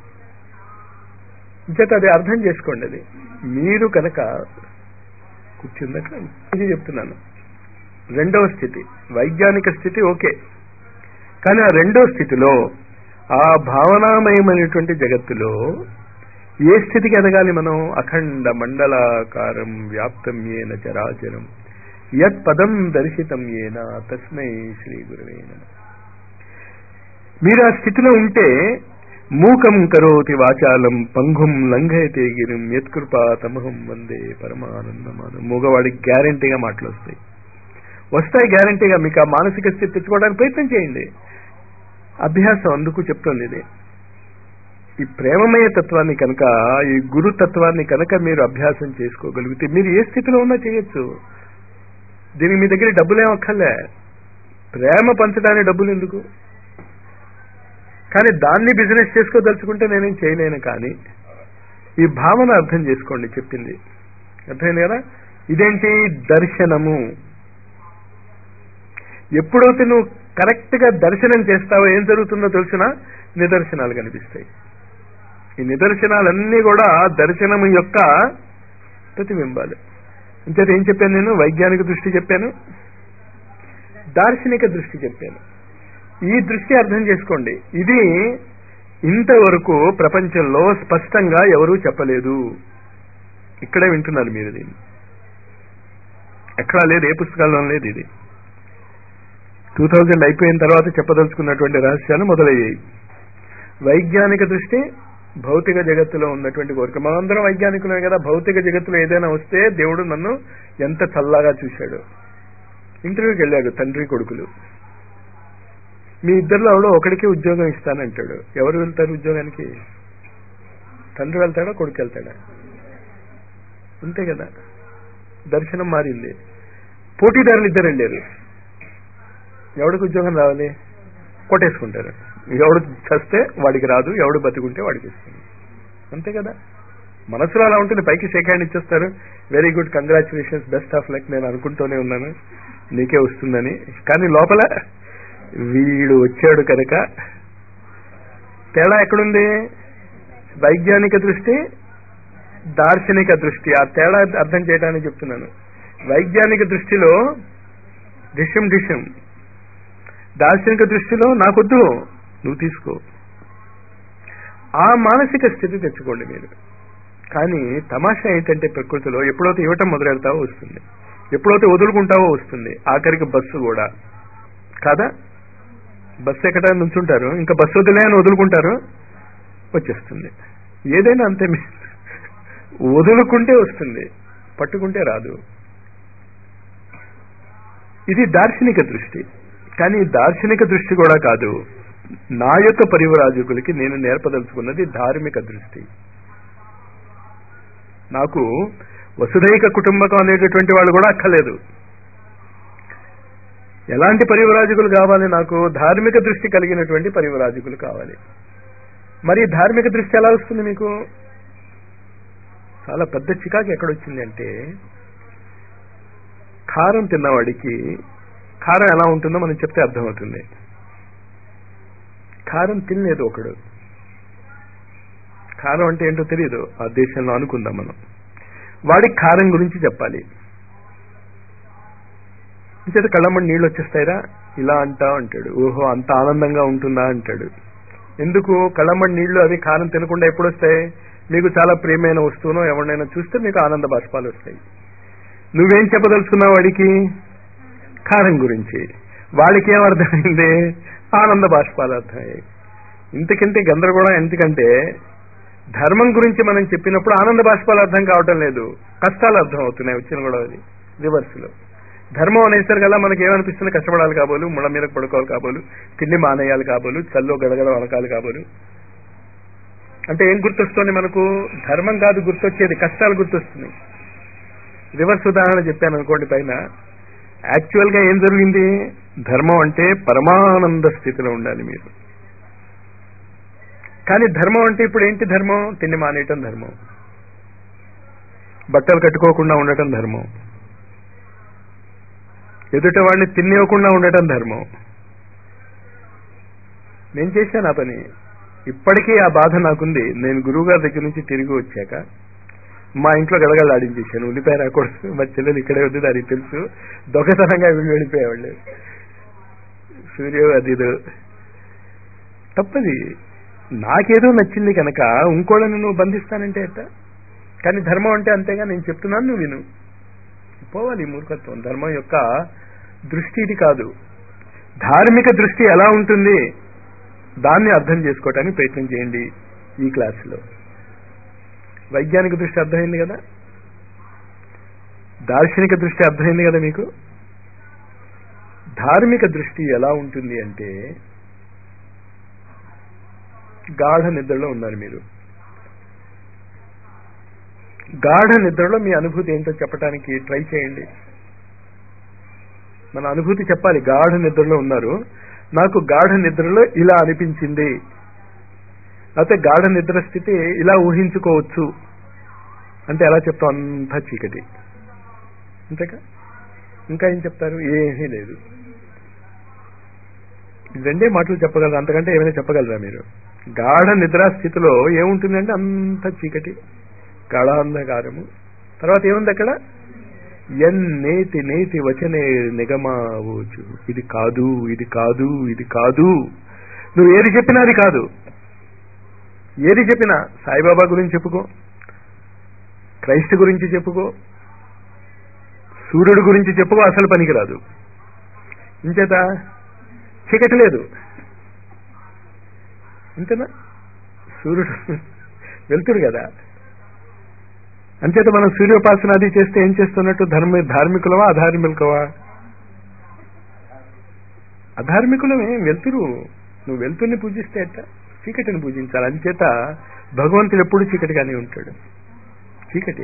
ఇంచేత అది అర్థం చేసుకోండి అది మీరు కనుక కూర్చుందక ఇది చెప్తున్నాను రెండవ స్థితి వైజ్ఞానిక స్థితి ఓకే కానీ ఆ రెండో స్థితిలో ఆ భావనామయమైనటువంటి జగత్తులో ఏ స్థితికి ఎదగాలి మనం అఖండ మండలాకారం వ్యాప్తం ఏన చరాచరం యత్ పదం దర్శితం ఏన తస్మై శ్రీ గురువే నమః. మీరు ఆ స్థితిలో ఉంటే మూకం కరోతి వాచాలం పంగుం లంఘయతే గిరిం యత్కృపా తమహం వందే పరమానందమానం మూగవాడికి గ్యారంటీగా మాటలు వస్తాయి వస్తాయి గ్యారంటీగా మీకు ఆ మానసిక స్థితి తెచ్చుకోవడానికి ప్రయత్నం చేయండి అభ్యాసం అందుకు చెప్తుంది ఇది ఈ ప్రేమమయ తత్వాన్ని కనుక ఈ గురు తత్వాన్ని కనుక మీరు అభ్యాసం చేసుకోగలిగితే మీరు ఏ స్థితిలో ఉన్నా చేయొచ్చు దీనికి మీ దగ్గర డబ్బులు ఏమక్కర్లే ప్రేమ పంచడానికి డబ్బులు ఎందుకు కానీ దాన్ని బిజినెస్ చేసుకోదలుచుకుంటే నేనేం చేయలేను కానీ ఈ భావన అర్థం చేసుకోండి చెప్పింది అర్థమైంది కదా ఇదేంటి దర్శనము ఎప్పుడైతే నువ్వు కరెక్ట్ గా దర్శనం చేస్తావో ఏం జరుగుతుందో తెలిసిన నిదర్శనాలు కనిపిస్తాయి ఈ నిదర్శనాలన్నీ కూడా దర్శనము యొక్క ప్రతిబింబాలు ఇంచేత ఏం చెప్పాను నేను వైజ్ఞానిక దృష్టి చెప్పాను దార్శనిక దృష్టి చెప్పాను ఈ దృష్టి అర్థం చేసుకోండి ఇది ఇంతవరకు ప్రపంచంలో స్పష్టంగా ఎవరూ చెప్పలేదు ఇక్కడే వింటున్నారు మీరు దీన్ని ఎక్కడా లేదు ఏ పుస్తకాల్లో లేదు ఇది టూ థౌజండ్ అయిపోయిన తర్వాత చెప్పదలుచుకున్నటువంటి రహస్యాలు మొదలయ్యాయి వైజ్ఞానిక దృష్టి భౌతిక జగత్తులో ఉన్నటువంటి కోరిక మనందరం వైజ్ఞానికులే కదా భౌతిక జగత్తులో ఏదైనా వస్తే దేవుడు నన్ను ఎంత చల్లగా చూశాడు ఇంటర్వ్యూకి వెళ్ళాడు తండ్రి కొడుకులు మీ ఇద్దరిలో ఎవడో ఒకడికి ఉద్యోగం ఇస్తానంటాడు ఎవరు వెళ్తారు ఉద్యోగానికి తండ్రి వెళ్తాడా కొడుకు వెళ్తాడా అంతే కదా దర్శనం మారింది పోటీదారులు ఇద్దరు వెళ్ళారు ఎవడికి ఉద్యోగం రావాలి కొట్టేసుకుంటారు ఎవడు చస్తే వాడికి రాదు ఎవడు బతికుంటే వాడికి ఇస్తుంది అంతే కదా మనసులో అలా ఉంటుంది పైకి షేక్ హ్యాండ్ ఇచ్చేస్తారు very good congratulations best of luck నేను అనుకుంటూనే ఉన్నాను నీకే వస్తుందని కానీ లోపల వీడు వచ్చాడు కనుక తేడా ఎక్కడుంది వైజ్ఞానిక దృష్టి దార్శనిక దృష్టి ఆ తేడా అర్థం చేయడానికి చెప్తున్నాను వైజ్ఞానిక దృష్టిలో డిషం డిషం దార్శనిక దృష్టిలో నాకొద్దు నువ్వు తీసుకో ఆ మానసిక స్థితి తెచ్చుకోండి మీరు కానీ తమాషా ఏంటంటే ప్రకృతిలో ఎప్పుడైతే ఇవ్వటం మొదలెడతావో వస్తుంది ఎప్పుడైతే వదులుకుంటావో వస్తుంది ఆఖరికి బస్సు కూడా కాదా బస్సు ఎక్కడ నుంచుంటారు ఇంకా బస్సు వదిలే అని వదులుకుంటారు వచ్చేస్తుంది ఏదైనా అంతే మీ వదులుకుంటే వస్తుంది పట్టుకుంటే రాదు ఇది దార్శనిక దృష్టి కానీ ఈ దార్శనిక దృష్టి కూడా కాదు నా యొక్క పరివరాజకులకి నేను నేర్పదలుచుకున్నది ధార్మిక దృష్టి నాకు వసుదైక కుటుంబకం అనేటటువంటి వాళ్ళు కూడా అక్కర్లేదు ఎలాంటి పరివరాజకులు కావాలి నాకు ధార్మిక దృష్టి కలిగినటువంటి పరివరాజకులు కావాలి మరి ధార్మిక దృష్టి ఎలా వస్తుంది మీకు చాలా పెద్ద చికాకు ఎక్కడొచ్చింది అంటే కారం తిన్నవాడికి కారం ఎలా ఉంటుందో మనం చెప్తే అర్థమవుతుంది కారం తినలేదు ఒకడు కారం అంటే ఏంటో తెలియదు ఆ దేశంలో అనుకుందాం మనం వాడికి కారం గురించి చెప్పాలి చేత కళ్ళమ్మడి నీళ్ళు వచ్చేస్తాయిరా ఇలా అంటా అంటాడు ఓహో అంత ఆనందంగా ఉంటుందా అంటాడు ఎందుకు కళ్ళమ్మడి నీళ్లు అవి కారం తినకుండా ఎప్పుడు వస్తాయి మీకు చాలా ప్రియమైన వస్తువునో ఎవరినైనా చూస్తే మీకు ఆనంద బాష్పాలు వస్తాయి నువ్వేం చెప్పదలుచుకున్నావు వాడికి కారం గురించి వాడికి ఏం అర్థమైంది ఆనంద బాష్పాలు అర్థమయ్యాయి ఇంతకంటే గందరగోళం ఎందుకంటే ధర్మం గురించి మనం చెప్పినప్పుడు ఆనంద బాష్పాలు అర్థం కావటం లేదు కష్టాలు అర్థం అవుతున్నాయి వచ్చిన గొడవ అది రివర్స్ లో ధర్మం అనేసరి కదా మనకి ఏమనిపిస్తుంది కష్టపడాలి కాబోలు ముళ్ళ మీద పడుకోవాలి కాబోలు తిండి మానేయాలి కాబోలు చల్లో గడగడ వనకాలి కాబోలు అంటే ఏం గుర్తొస్తుంది మనకు ధర్మం కాదు గుర్తొచ్చేది కష్టాలు గుర్తొస్తుంది రివర్స్ ఉదాహరణ చెప్పాను అనుకోండి పైన యాక్చువల్ గా ఏం జరిగింది ధర్మం అంటే పరమానంద స్థితిలో ఉండాలి మీరు కానీ ధర్మం అంటే ఇప్పుడు ఏంటి ధర్మం తిండి మానేయటం ధర్మం బట్టలు కట్టుకోకుండా ఉండటం ధర్మం ఎదుట వాడిని తినేయకుండా ఉండటం ధర్మం నేను చేశాను ఆ పని ఇప్పటికీ ఆ బాధ నాకుంది నేను గురువుగారి దగ్గర నుంచి తిరిగి వచ్చాక మా ఇంట్లో గడగడ ఆడించేశాను ఉల్లిపాయ రాకూడదు మా చెల్లెలు ఇక్కడే ఉంది దానికి తెలుసు దొంగతనంగా వీళ్ళు వెళ్ళిపోయేవాళ్ళు సూర్య అది ఇదో. తప్పది నాకేదో నచ్చింది కనుక ఇంకోళ్ళని నువ్వు బంధిస్తానంటే ఎట్ట కానీ ధర్మం అంటే అంతేగా నేను చెప్తున్నాను నువ్వు విను పోవాలి ఈ మూర్ఖత్వం ధర్మం యొక్క దృష్టి ఇది కాదు ధార్మిక దృష్టి ఎలా ఉంటుంది దాన్ని అర్థం చేసుకోవటానికి ప్రయత్నం చేయండి ఈ క్లాసులో వైజ్ఞానిక దృష్టి అర్థమైంది కదా దార్శనిక దృష్టి అర్థమైంది కదా మీకు ధార్మిక దృష్టి ఎలా ఉంటుంది అంటే గాఢ నిద్రలో ఉన్నారు మీరు గాఢ నిద్రలో మీ అనుభూతి ఏంటో చెప్పడానికి ట్రై చేయండి మన అనుభూతి చెప్పాలి గాఢ నిద్రలో ఉన్నారు నాకు గాఢ నిద్రలో ఇలా అనిపించింది లేకపోతే గాఢ నిద్ర స్థితి ఇలా ఊహించుకోవచ్చు అంటే ఎలా చెప్తాం అంతా చీకటి అంతేకా ఇంకా ఏం చెప్తారు ఏమీ లేదు ఈ రెండే మాటలు చెప్పగలరు అంతకంటే ఏమైనా చెప్పగలరా మీరు గాఢ నిద్రా స్థితిలో ఏముంటుందంటే అంత చీకటి గాఢాంధకారము తర్వాత ఏముంది అక్కడ ఎన్ నేతి నేతి వచనే నిగమావచ్చు ఇది కాదు ఇది కాదు ఇది కాదు నువ్వు ఏది చెప్పినా అది కాదు ఏది చెప్పినా సాయిబాబా గురించి చెప్పుకో క్రైస్తు గురించి చెప్పుకో సూర్యుడు గురించి చెప్పుకో అసలు పనికిరాదు ఇంచేత చీకటి లేదు అంతేనా సూర్యుడు వెళ్తుడు కదా అంచేత మనం సూర్యోపాసన అది చేస్తే ఏం చేస్తున్నట్టు ధర్మ ధార్మికులవా అధార్మికులవా అధార్మికులమే వెళ్తురు నువ్వు వెళ్తుని పూజిస్తే ఎట్ట చీకటిని పూజించాలి అంచేత భగవంతుడు ఎప్పుడు చీకటిగానే ఉంటాడు చీకటి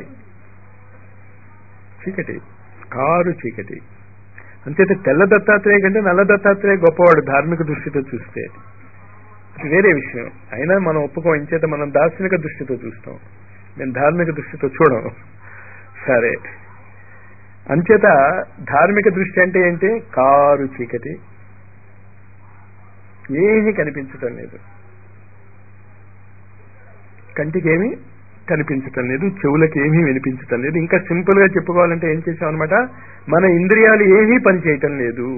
చీకటి కారు చీకటి అంచేత తెల్ల దత్తాత్రేయ కంటే నల్ల దత్తాత్రేయ గొప్పవాడు ధార్మిక దృష్టితో చూస్తే అది వేరే విషయం అయినా మనం ఒప్పుకోం ఇంచేత మనం దార్శనిక దృష్టితో చూస్తాం నేను ధార్మిక దృష్టితో చూడం సరే అంచేత ధార్మిక దృష్టి అంటే ఏంటి కారు చీకటి ఏమీ కనిపించటం లేదు కంటికి ఏమీ కనిపించటం లేదు చెవులకి ఏమీ వినిపించటం లేదు ఇంకా సింపుల్ గా చెప్పుకోవాలంటే ఏం చేసాం అనమాట మన ఇంద్రియాలు ఏమీ పనిచేయటం లేదు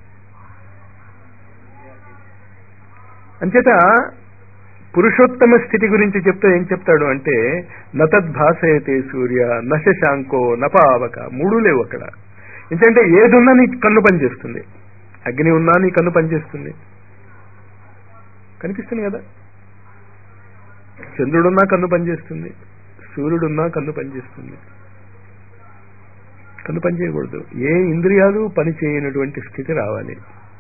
అంచేత పురుషోత్తమ స్థితి గురించి చెప్తే ఏం చెప్తాడు అంటే నతద్భాసయతే సూర్య నశశాంకో నపావక మూడు లేవు అక్కడ ఎందుకంటే ఏదున్నా నీ కన్ను పనిచేస్తుంది అగ్ని ఉన్నా నీ కన్ను పనిచేస్తుంది కనిపిస్తుంది కదా చంద్రుడున్నా కన్ను పనిచేస్తుంది సూర్యుడున్నా కన్ను పనిచేస్తుంది కన్ను పనిచేయకూడదు ఏ ఇంద్రియాలు పని చేయనటువంటి స్థితి రావాలి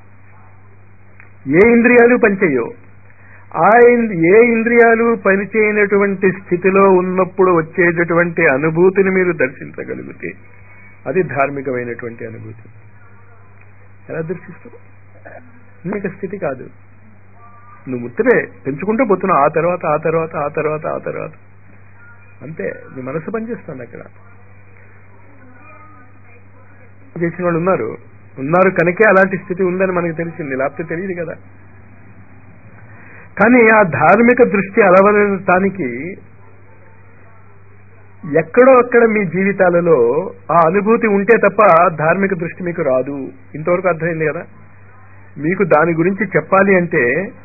ఏ ఇంద్రియాలు పనిచేయవు ఆ ఇన్- ఏ ఇంద్రియాలు పనిచేయనటువంటి స్థితిలో ఉన్నప్పుడు వచ్చేటటువంటి అనుభూతిని మీరు దర్శించగలిగితే అది ధార్మికమైనటువంటి అనుభూతి ఎలా దర్శిస్తావు అనేక స్థితి కాదు నువ్వు ముత్తరే పెంచుకుంటూ పోతున్నావు ఆ తర్వాత ఆ తర్వాత ఆ తర్వాత ఆ తర్వాత అంతే నీ మనసు పనిచేస్తుంది అక్కడ చేసిన వాళ్ళు ఉన్నారు ఉన్నారు కనుకే అలాంటి స్థితి ఉందని మనకు తెలిసింది లేకపోతే తెలియదు కదా కానీ ఆ ధార్మిక దృష్టి అలవడటానికి ఎక్కడో అక్కడ మీ జీవితాలలో ఆ అనుభూతి ఉంటే తప్ప ధార్మిక దృష్టి మీకు రాదు ఇంతవరకు అర్థమైంది కదా మీకు దాని గురించి చెప్పాలి అంటే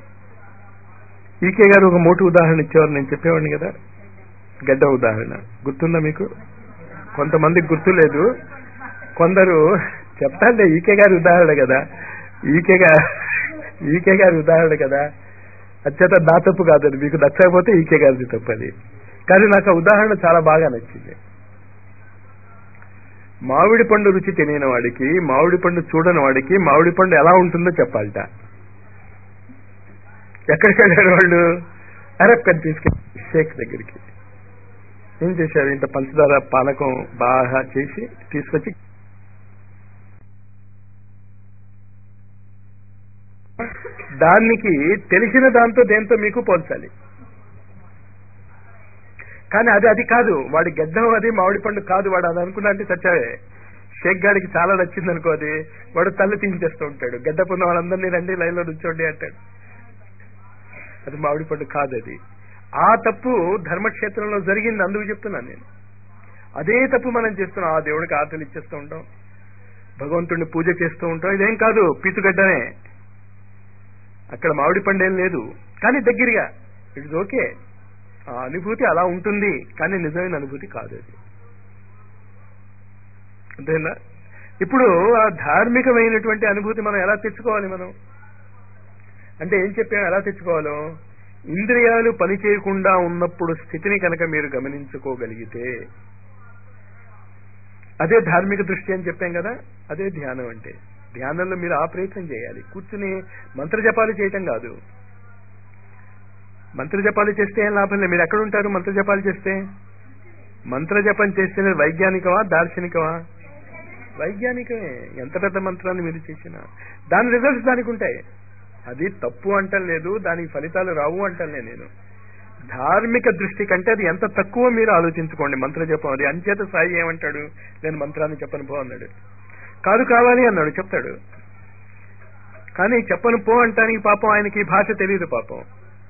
ఈకే గారు ఒక మోటు ఉదాహరణ ఇచ్చేవారు నేను చెప్పేవాడిని కదా గడ్డ ఉదాహరణ గుర్తుందా మీకు కొంతమందికి గుర్తులేదు కొందరు చెప్తాండే ఈకే గారి ఉదాహరణ కదా ఈకే గారు ఈకే గారి ఉదాహరణ కదా అత్యంత నా తప్పు కాదు మీకు నచ్చకపోతే ఈకే గారిది తప్పు అది కానీ నాకు ఆ ఉదాహరణ చాలా బాగా నచ్చింది మామిడి పండు రుచి తెలియని వాడికి మామిడి పండు చూడని వాడికి మామిడి పండు ఎలా ఉంటుందో చెప్పాలట ఎక్కడికి వెళ్ళారు వాళ్ళు అరక్కని తీసుకెళ్ళి షేక్ దగ్గరికి ఏం చేశారు ఇంత పంచదార పానకం బాగా చేసి తీసుకొచ్చి దానికి తెలిసిన దాంతో దేంతో మీకు పోల్చాలి కానీ అది అది కాదు వాడి గడ్డం అది మామిడి పండు కాదు వాడు అది అనుకున్నా అంటే చచ్చావే షేక్ గాడికి చాలా నచ్చింది అనుకో అది వాడు తల్లి తీయించేస్తూ ఉంటాడు గడ్డపున్న వాళ్ళందరినీ రండి లైన్లో నుంచోండి అంటాడు అది మామిడి పండు కాదు అది ఆ తప్పు ధర్మక్షేత్రంలో జరిగింది అందుకు చెప్తున్నాను నేను అదే తప్పు మనం చేస్తున్నాం ఆ దేవుడికి ఆటలు ఇచ్చేస్తూ ఉంటాం భగవంతుడిని పూజ చేస్తూ ఉంటాం ఇదేం కాదు పీచుగడ్డనే అక్కడ మామిడి పండేం లేదు కానీ దగ్గరగా ఇట్స్ ఓకే ఆ అనుభూతి అలా ఉంటుంది కానీ నిజమైన అనుభూతి కాదు అది అంతేనా ఇప్పుడు ఆ ధార్మికమైనటువంటి అనుభూతి మనం ఎలా తెచ్చుకోవాలి మనం అంటే ఏం చెప్పాం ఎలా తెచ్చుకోవాలో ఇంద్రియాలు పని చేయకుండా ఉన్నప్పుడు స్థితిని కనుక మీరు గమనించుకోగలిగితే అదే ధార్మిక దృష్టి అని చెప్పాం కదా అదే ధ్యానం అంటే ధ్యానంలో మీరు ఆ ప్రయత్నం చేయాలి కూర్చుని మంత్రజపాలు చేయటం కాదు మంత్రజపాలు చేస్తే ఏం లాభం లేదు మీరు ఎక్కడ ఉంటారు మంత్రజపాలు చేస్తే మంత్రజపం చేస్తే వైజ్ఞానికమా దార్శనికమా వైజ్ఞానికమే ఎంత పెద్ద మంత్రాన్ని మీరు చేసినా దాని రిజల్ట్స్ దానికి ఉంటాయి అది తప్పు అంటం లేదు దానికి ఫలితాలు రావు అంటలే నేను ధార్మిక దృష్టి కంటే అది ఎంత తక్కువ మీరు ఆలోచించుకోండి మంత్ర జపం అది అంచేత సాయి ఏమంటాడు నేను మంత్రాన్ని చెప్పను పో అన్నాడు కాదు కావాలి అన్నాడు చెప్తాడు కానీ చెప్పను పో అంటానికి పాపం ఆయనకి భాష తెలియదు పాపం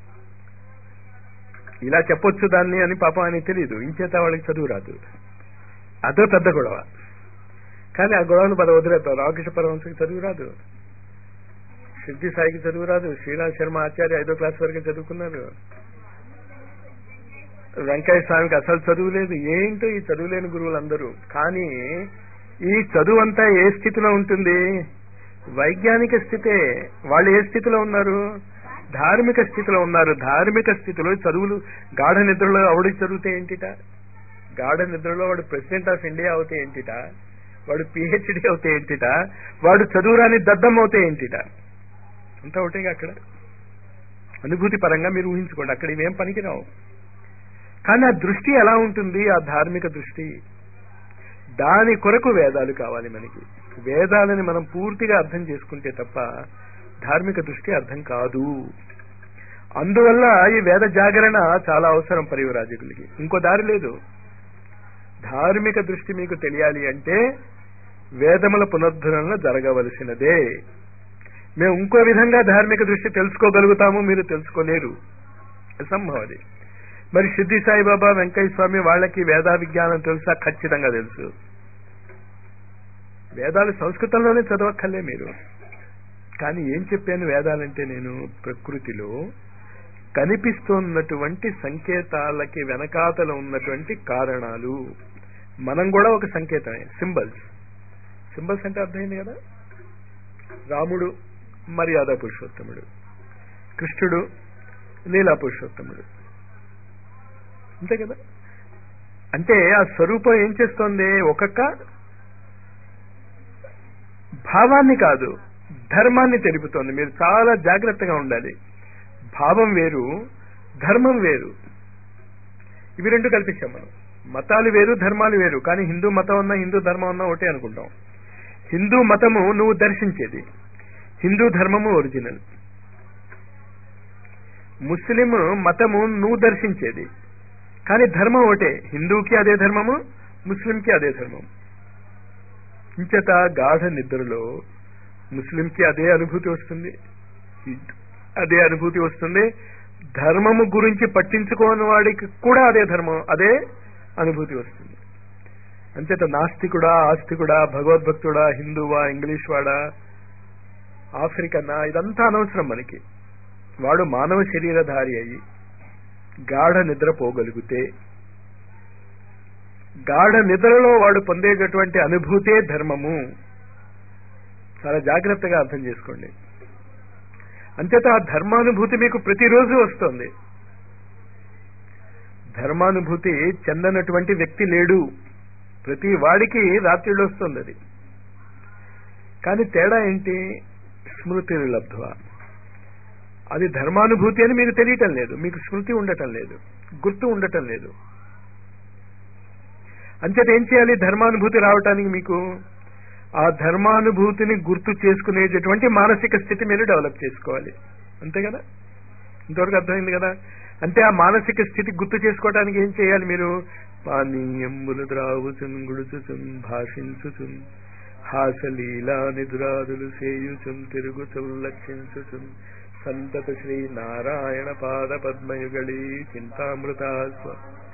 ఇలా చెప్పొచ్చు దాన్ని అని పాపం ఆయనకి తెలియదు ఇంచేత వాళ్ళకి చదువు రాదు అదో పెద్ద గొడవ కానీ ఆ గొడవను పద వదిలేద్దాం రామకృష్ణ పరవంశకి చదువు రాదు సిద్ధి సాయికి చదువు రాదు శ్రీరామ్ శర్మ ఆచార్య ఐదో క్లాస్ వరకు చదువుకున్నారు వెంకయ్య స్వామికి అసలు చదువు లేదు ఏంటో ఈ చదువు లేని గురువులందరూ కానీ ఈ చదువు అంతా ఏ స్థితిలో ఉంటుంది వైజ్ఞానిక స్థితే వాళ్ళు ఏ స్థితిలో ఉన్నారు ధార్మిక స్థితిలో ఉన్నారు ధార్మిక స్థితిలో చదువులు గాఢ నిద్రలో ఆవిడికి చదివితే ఏంటిట గాఢ నిద్రలో వాడు ప్రెసిడెంట్ ఆఫ్ ఇండియా అవుతే ఏంటిట వాడు పిహెచ్డి అవుతే ఏంటిట వాడు చదువురాని దద్దం అవుతే ఏంటిట అంతా ఒకటేగా అక్కడ అనుభూతి పరంగా మీరు ఊహించుకోండి అక్కడ ఇవేం పనికిరావు కానీ ఆ దృష్టి ఎలా ఉంటుంది ఆ ధార్మిక దృష్టి దాని కొరకు వేదాలు కావాలి మనకి వేదాలని మనం పూర్తిగా అర్థం చేసుకుంటే తప్ప ధార్మిక దృష్టి అర్థం కాదు అందువల్ల ఈ వేద జాగరణ చాలా అవసరం పరివరాజకులకి ఇంకో దారి లేదు ధార్మిక దృష్టి మీకు తెలియాలి అంటే వేదముల పునరుద్ధరణ జరగవలసినదే మేము ఇంకో విధంగా ధార్మిక దృష్టి తెలుసుకోగలుగుతాము మీరు తెలుసుకోలేరు అసంభవం అది మరి సిద్ధి సాయిబాబా వెంకయ్య స్వామి వాళ్ళకి వేదా విజ్ఞానం తెలుసా ఖచ్చితంగా తెలుసు వేదాలు సంస్కృతంలోనే చదవక్కర్లే మీరు కానీ ఏం చెప్పాను వేదాలంటే నేను ప్రకృతిలో కనిపిస్తున్నటువంటి సంకేతాలకి వెనకాతల ఉన్నటువంటి కారణాలు మనం కూడా ఒక సంకేతమే సింబల్స్ సింబల్స్ అంటే అర్థమైంది కదా రాముడు మర్యాద పురుషోత్తముడు కృష్ణుడు లీలా పురుషోత్తముడు అంతే కదా అంటే ఆ స్వరూపం ఏం చేస్తోంది ఒక్కొక్క భావాన్ని కాదు ధర్మాన్ని తెలుపుతోంది మీరు చాలా జాగ్రత్తగా ఉండాలి భావం వేరు ధర్మం వేరు ఇవి రెండు కల్పించాం మనం మతాలు వేరు ధర్మాలు వేరు కానీ హిందూ మతం ఉన్నా హిందూ ధర్మం ఉన్నా ఒకటే అనుకుంటాం హిందూ మతము నువ్వు దర్శించేది హిందూ ధర్మము ఒరిజినల్ ముస్లిం మతము నువ్వు దర్శించేది కానీ ధర్మం ఒకటే హిందూకి అదే ధర్మము ముస్లింకి అదే ధర్మం ఇంచేత గాఢ నిద్రలో ముస్లింకి అదే అనుభూతి వస్తుంది అదే అనుభూతి వస్తుంది ధర్మము గురించి పట్టించుకోని వాడికి కూడా అదే ధర్మం అదే అనుభూతి వస్తుంది అంచేత నాస్తికుడా ఆస్తికుడా భగవద్భక్తుడా హిందువా ఇంగ్లీష్ వాడా ఆఫ్రికన్నా ఇదంతా అనవసరం మనకి వాడు మానవ శరీరధారి అయ్యి గాఢ నిద్ర పోగలిగితే గాఢ నిద్రలో వాడు పొందేటటువంటి అనుభూతే ధర్మము చాలా జాగ్రత్తగా అర్థం చేసుకోండి అంచేత ఆ ధర్మానుభూతి మీకు ప్రతిరోజు వస్తుంది ధర్మానుభూతి చెందనటువంటి వ్యక్తి లేడు ప్రతి వాడికి రాత్రిలో వస్తుంది అది కానీ తేడా ఏంటి స్మృతి లబ్ధ అది ధర్మానుభూతి అని మీకు తెలియటం లేదు మీకు స్మృతి ఉండటం లేదు గుర్తు ఉండటం లేదు అంచేత ఏం చేయాలి ధర్మానుభూతి రావటానికి మీకు ఆ ధర్మానుభూతిని గుర్తు చేసుకునేటటువంటి మానసిక స్థితి మీరు డెవలప్ చేసుకోవాలి అంతే కదా ఇంతవరకు అర్థమైంది కదా అంటే ఆ మానసిక స్థితి గుర్తు చేసుకోవడానికి ఏం చేయాలి మీరు పానీయంబులు ద్రావుచున్ గుడుచుచున్ భాషించుచున్ హాసలీలా నిదురాదులు సేయుచున్ తిరుగుచున్ లక్షించుచున్ సంతత శ్రీ నారాయణ పాద పద్మయుగళీ చింతామృతాస్వ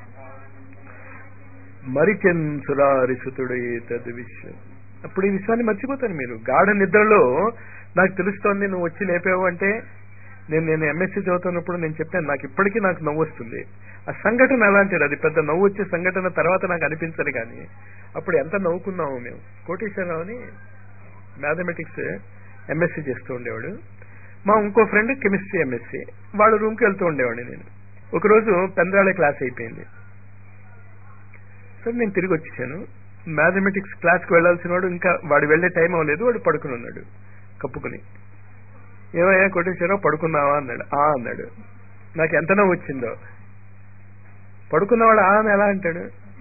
మరిచెన్ సురారిసుతుడే తద్ విశ్వం అప్పుడు ఈ విశ్వాన్ని మర్చిపోతాను మీరు గాఢ నిద్రలో నాకు తెలుస్తోంది నువ్వు వచ్చి లేపావు అంటే నేను నేను ఎంఎస్సీ చదువుతున్నప్పుడు నేను చెప్పాను నాకు ఇప్పటికీ నాకు నవ్వు వస్తుంది ఆ సంఘటన అలాంటిది అది పెద్ద నవ్వు వచ్చే సంఘటన తర్వాత నాకు అనిపించదు కానీ అప్పుడు ఎంత నవ్వుకున్నాము మేము కోటేశ్వరరావు అని మ్యాథమెటిక్స్ ఎంఎస్సీ చేస్తూ ఉండేవాడు మా ఇంకో ఫ్రెండ్ కెమిస్ట్రీ ఎంఎస్సీ వాళ్ళ రూమ్కి వెళ్తూ ఉండేవాడిని నేను ఒకరోజు పెందరాళ క్లాస్ అయిపోయింది సరే నేను తిరిగి వచ్చేసాను మ్యాథమెటిక్స్ క్లాస్కి వెళ్లాల్సిన వాడు ఇంకా వాడు వెళ్లే టైం అవ్వలేదు వాడు పడుకుని ఉన్నాడు కప్పుకుని ఏమయ్యా కోటేశ్వరరావు పడుకున్నావా అన్నాడు ఆ అన్నాడు నాకు ఎంత నవ్వు వచ్చిందో పడుకున్నవాడు ఆ అని ఎలా అంటాడు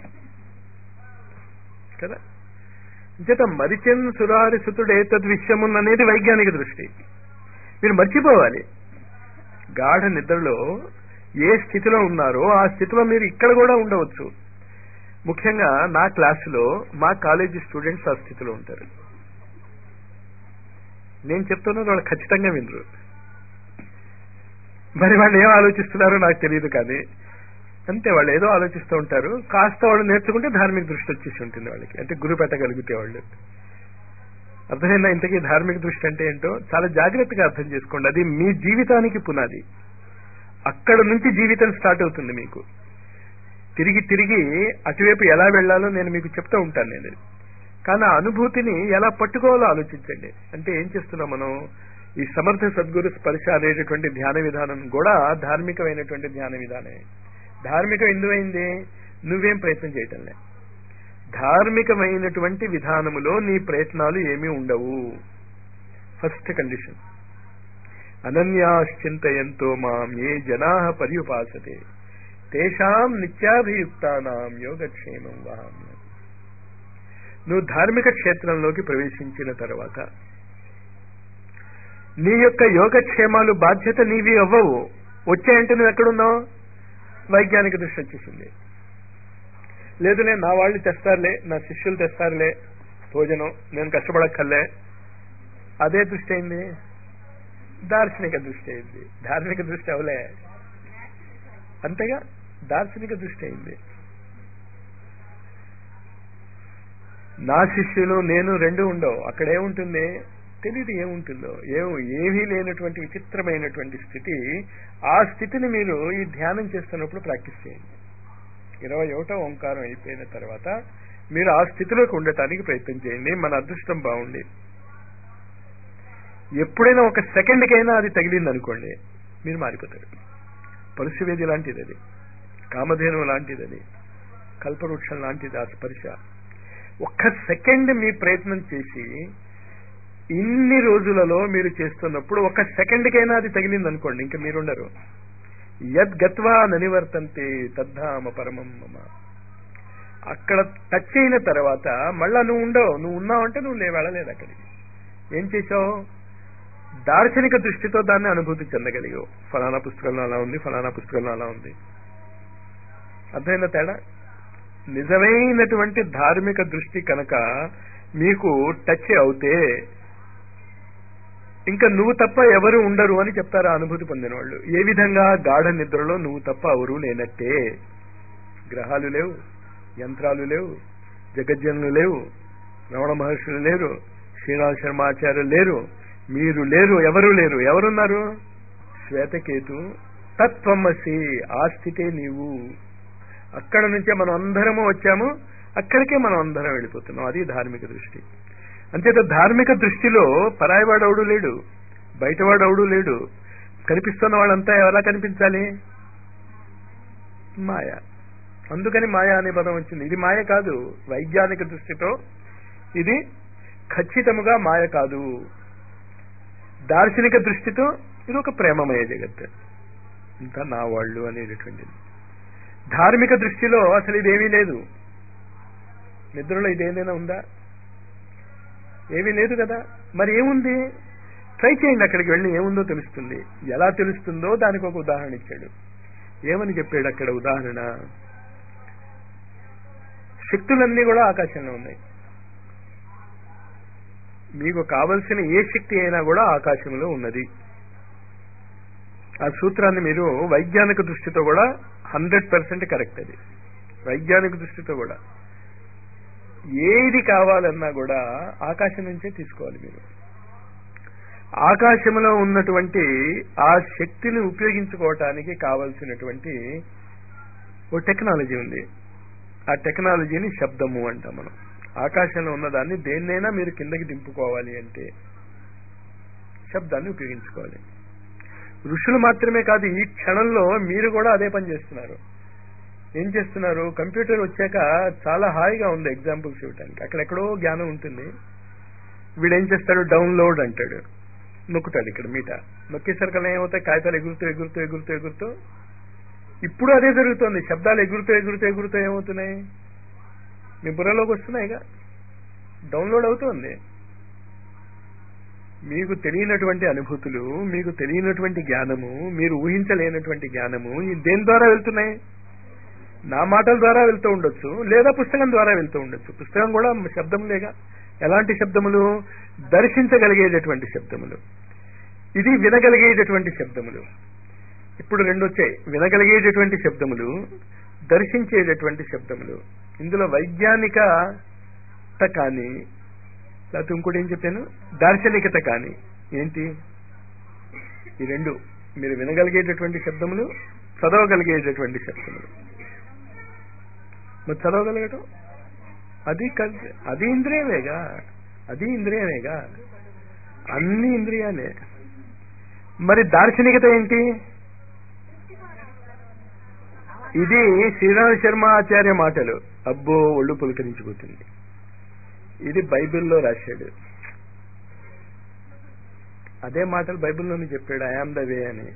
కదా చేత మరిచెన్ సురారి సుతుడే తద్విశ్యమున్ అనేది వైజ్ఞానిక దృష్టి మీరు మర్చిపోవాలి గాఢ నిద్రలో ఏ స్థితిలో ఉన్నారో ఆ స్థితిలో మీరు ఇక్కడ కూడా ఉండవచ్చు ముఖ్యంగా నా క్లాసులో మా కాలేజీ స్టూడెంట్స్ ఆ స్థితిలో ఉంటారు నేను చెప్తున్నది వాళ్ళు ఖచ్చితంగా వినరు మరి వాళ్ళు ఏం ఆలోచిస్తున్నారో నాకు తెలియదు కానీ అంతే వాళ్ళు ఏదో ఆలోచిస్తూ ఉంటారు కాస్త వాళ్ళు నేర్చుకుంటే ధార్మిక దృష్టి వచ్చేసి ఉంటుంది వాళ్ళకి అంటే గురు పెట్టగలిగితే వాళ్ళు అర్థమైందా ఇంతకీ ధార్మిక దృష్టి అంటే ఏంటో చాలా జాగ్రత్తగా అర్థం చేసుకోండి అది మీ జీవితానికి పునాది అక్కడ నుంచి జీవితం స్టార్ట్ అవుతుంది మీకు తిరిగి తిరిగి అటువైపు ఎలా వెళ్లాలో నేను మీకు చెప్తూ ఉంటాను నేను కానీ ఆ అనుభూతిని ఎలా పట్టుకోవాలో ఆలోచించండి అంటే ఏం చేస్తున్నాం మనం ఈ సమర్థ సద్గురు స్పర్శ అనేటటువంటి ధ్యాన విధానం కూడా ధార్మికమైనటువంటి ధ్యాన విధానమే ధార్మికం ఎందువైంది నువ్వేం ప్రయత్నం చేయటంలే ధార్మికమైనటువంటి విధానములో నీ ప్రయత్నాలు ఏమీ ఉండవు ఫస్ట్ కండిషన్ అనన్యాశ్చింతయంతో మాం ఏ జనా పర్యుపాసతే తేషాం నిత్యాభియుక్తానాం యోగక్షేమం వహామ్యం నువ్వు ధార్మిక క్షేత్రంలోకి ప్రవేశించిన తర్వాత నీ యొక్క యోగక్షేమాలు బాధ్యత నీవి అవ్వవు వచ్చాయంటే నువ్వు ఎక్కడున్నావు వైజ్ఞానిక దృష్టి వచ్చేసింది లేదులే నా వాళ్ళు తెస్తారులే నా శిష్యులు తెస్తారులే భోజనం నేను కష్టపడక్కర్లే అదే దృష్టి అయింది దార్శనిక దృష్టి అయింది ధార్మిక దృష్టి అవలే అంతేగా దార్శనిక దృష్టి అయింది నా శిష్యులు నేను రెండు ఉండవు అక్కడ ఏముంటుంది తెలియదు ఏముంటుందో ఏం ఏమీ లేనటువంటి విచిత్రమైనటువంటి స్థితి ఆ స్థితిని మీరు ఈ ధ్యానం చేస్తున్నప్పుడు ప్రాక్టీస్ చేయండి ఇరవై ఒకటో ఓంకారం అయిపోయిన తర్వాత మీరు ఆ స్థితిలోకి ఉండటానికి ప్రయత్నం చేయండి మన అదృష్టం బాగుండి ఎప్పుడైనా ఒక సెకండ్కైనా అది తగిలింది అనుకోండి మీరు మారిపోతారు పరుశువేది లాంటిది అది కామధేను లాంటిది అది కల్పవృక్షం లాంటిది ఆ స్పర్శ ఒక్క సెకండ్ మీ ప్రయత్నం చేసి ఇన్ని రోజులలో మీరు చేస్తున్నప్పుడు ఒక సెకండ్కైనా అది తగిలింది అనుకోండి ఇంకా మీరుండరు యద్ గత్వా ననివర్తంతే తద్ధామ పరమం మమ అక్కడ టచ్ అయిన తర్వాత మళ్ళా నువ్వు ఉండవు నువ్వు ఉన్నావంటే నువ్వు లే వెళ్ళలేదు అక్కడికి ఏం చేసావు దార్శనిక దృష్టితో దాన్ని అనుభూతి చెందగలిగావు ఫలానా పుస్తకంలో అలా ఉంది ఫలానా పుస్తకంలో అలా ఉంది అర్థమైందా తేడా నిజమైనటువంటి ధార్మిక దృష్టి కనుక మీకు టచ్ అవుతే ఇంకా నువ్వు తప్ప ఎవరు ఉండరు అని చెప్తారు ఆ అనుభూతి పొందిన వాళ్ళు ఏ విధంగా గాఢ నిద్రలో నువ్వు తప్ప ఎవరు లేనట్టే గ్రహాలు లేవు యంత్రాలు లేవు జగజ్జనులు లేవు రమణ మహర్షులు లేరు శ్రీరామ శర్మాచార్యులు లేరు మీరు లేరు ఎవరు లేరు ఎవరున్నారు శ్వేతకేతు తత్వమసి ఆ స్థితే నీవు అక్కడ నుంచే మనం అందరము వచ్చాము అక్కడికే మనం అందరం వెళ్ళిపోతున్నాం అది ధార్మిక దృష్టి అంచేత ధార్మిక దృష్టిలో పరాయివాడవుడు లేడు బయటవాడవుడు లేడు కనిపిస్తున్న వాళ్ళంతా ఎలా కనిపించాలి మాయ అందుకని మాయ అనే పదం వచ్చింది ఇది మాయ కాదు వైజ్ఞానిక దృష్టితో ఇది ఖచ్చితముగా మాయ కాదు దార్శనిక దృష్టితో ఇది ఒక ప్రేమమయ జగత్ ఇంత నా వాళ్ళు అనేటటువంటిది ధార్మిక దృష్టిలో అసలు ఇదేమీ లేదు నిద్రలో ఇదేదైనా ఉందా ఏమీ లేదు కదా మరి ఏముంది ట్రై చేయండి అక్కడికి వెళ్ళి ఏముందో తెలుస్తుంది ఎలా తెలుస్తుందో దానికి ఒక ఉదాహరణ ఇచ్చాడు ఏమని చెప్పాడు అక్కడ ఉదాహరణ శక్తులన్నీ కూడా ఆకాశంలో ఉన్నాయి మీకు కావలసిన ఏ శక్తి అయినా కూడా ఆకాశంలో ఉన్నది ఆ సూత్రాన్ని మీరు వైజ్ఞానిక దృష్టితో కూడా హండ్రెడ్ పర్సెంట్ కరెక్ట్ అది వైజ్ఞానిక దృష్టితో కూడా ఏది కావాలన్నా కూడా ఆకాశం నుంచే తీసుకోవాలి మీరు ఆకాశంలో ఉన్నటువంటి ఆ శక్తిని ఉపయోగించుకోవటానికి కావలసినటువంటి ఓ టెక్నాలజీ ఉంది ఆ టెక్నాలజీని శబ్దము అంటాం మనం ఆకాశంలో ఉన్నదాన్ని దేన్నైనా మీరు కిందకి దింపుకోవాలి అంటే శబ్దాన్ని ఉపయోగించుకోవాలి ఋషులు మాత్రమే కాదు ఈ క్షణంలో మీరు కూడా అదే పని చేస్తున్నారు ఏం చేస్తున్నారు కంప్యూటర్ వచ్చాక చాలా హాయిగా ఉంది ఎగ్జాంపుల్స్ ఇవ్వటానికి అక్కడెక్కడో జ్ఞానం ఉంటుంది వీడు ఏం చేస్తాడు డౌన్లోడ్ అంటాడు నొక్కుతాడు ఇక్కడ మీట నొక్కేసరికల్లా ఏమవుతాయి కాగితాలు ఎగురుతూ ఎగురుతూ ఎగురుతూ ఎగురుతూ ఇప్పుడు అదే జరుగుతుంది శబ్దాలు ఎగురుతూ ఎగురుతూ ఎగురుతూ ఏమవుతున్నాయి మీ బుర్రలోకి వస్తున్నాయిగా డౌన్లోడ్ అవుతుంది మీకు తెలియనటువంటి అనుభూతులు మీకు తెలియనటువంటి జ్ఞానము మీరు ఊహించలేనటువంటి జ్ఞానము ఈ దేని ద్వారా వెళ్తున్నాయి నా మాటల ద్వారా వెళ్తూ ఉండొచ్చు లేదా పుస్తకం ద్వారా వెళ్తూ ఉండొచ్చు పుస్తకం కూడా శబ్దములేగా ఎలాంటి శబ్దములు దర్శించగలిగేటటువంటి శబ్దములు ఇది వినగలిగేటటువంటి శబ్దములు ఇప్పుడు రెండు వచ్చాయి వినగలిగేటటువంటి శబ్దములు దర్శించేటటువంటి శబ్దములు ఇందులో వైజ్ఞానికత కానీ లేకపోతే ఇంకోటి ఏం చెప్పాను దార్శనికత కానీ ఏంటి ఈ రెండు మీరు వినగలిగేటటువంటి శబ్దములు చదవగలిగేటటువంటి శబ్దములు మరి చదవగలగటం అది కలిసి అది ఇంద్రియమేగా అది ఇంద్రియమేగా అన్ని ఇంద్రియాలే మరి దార్శనికత ఏంటి ఇది శ్రీరామ శర్మ ఆచార్య మాటలు అబ్బో ఒళ్ళు పులకరించిపోతుంది ఇది బైబిల్లో రాశాడు అదే మాటలు బైబిల్లోనే చెప్పాడు ఐఆమ్ ద వే అని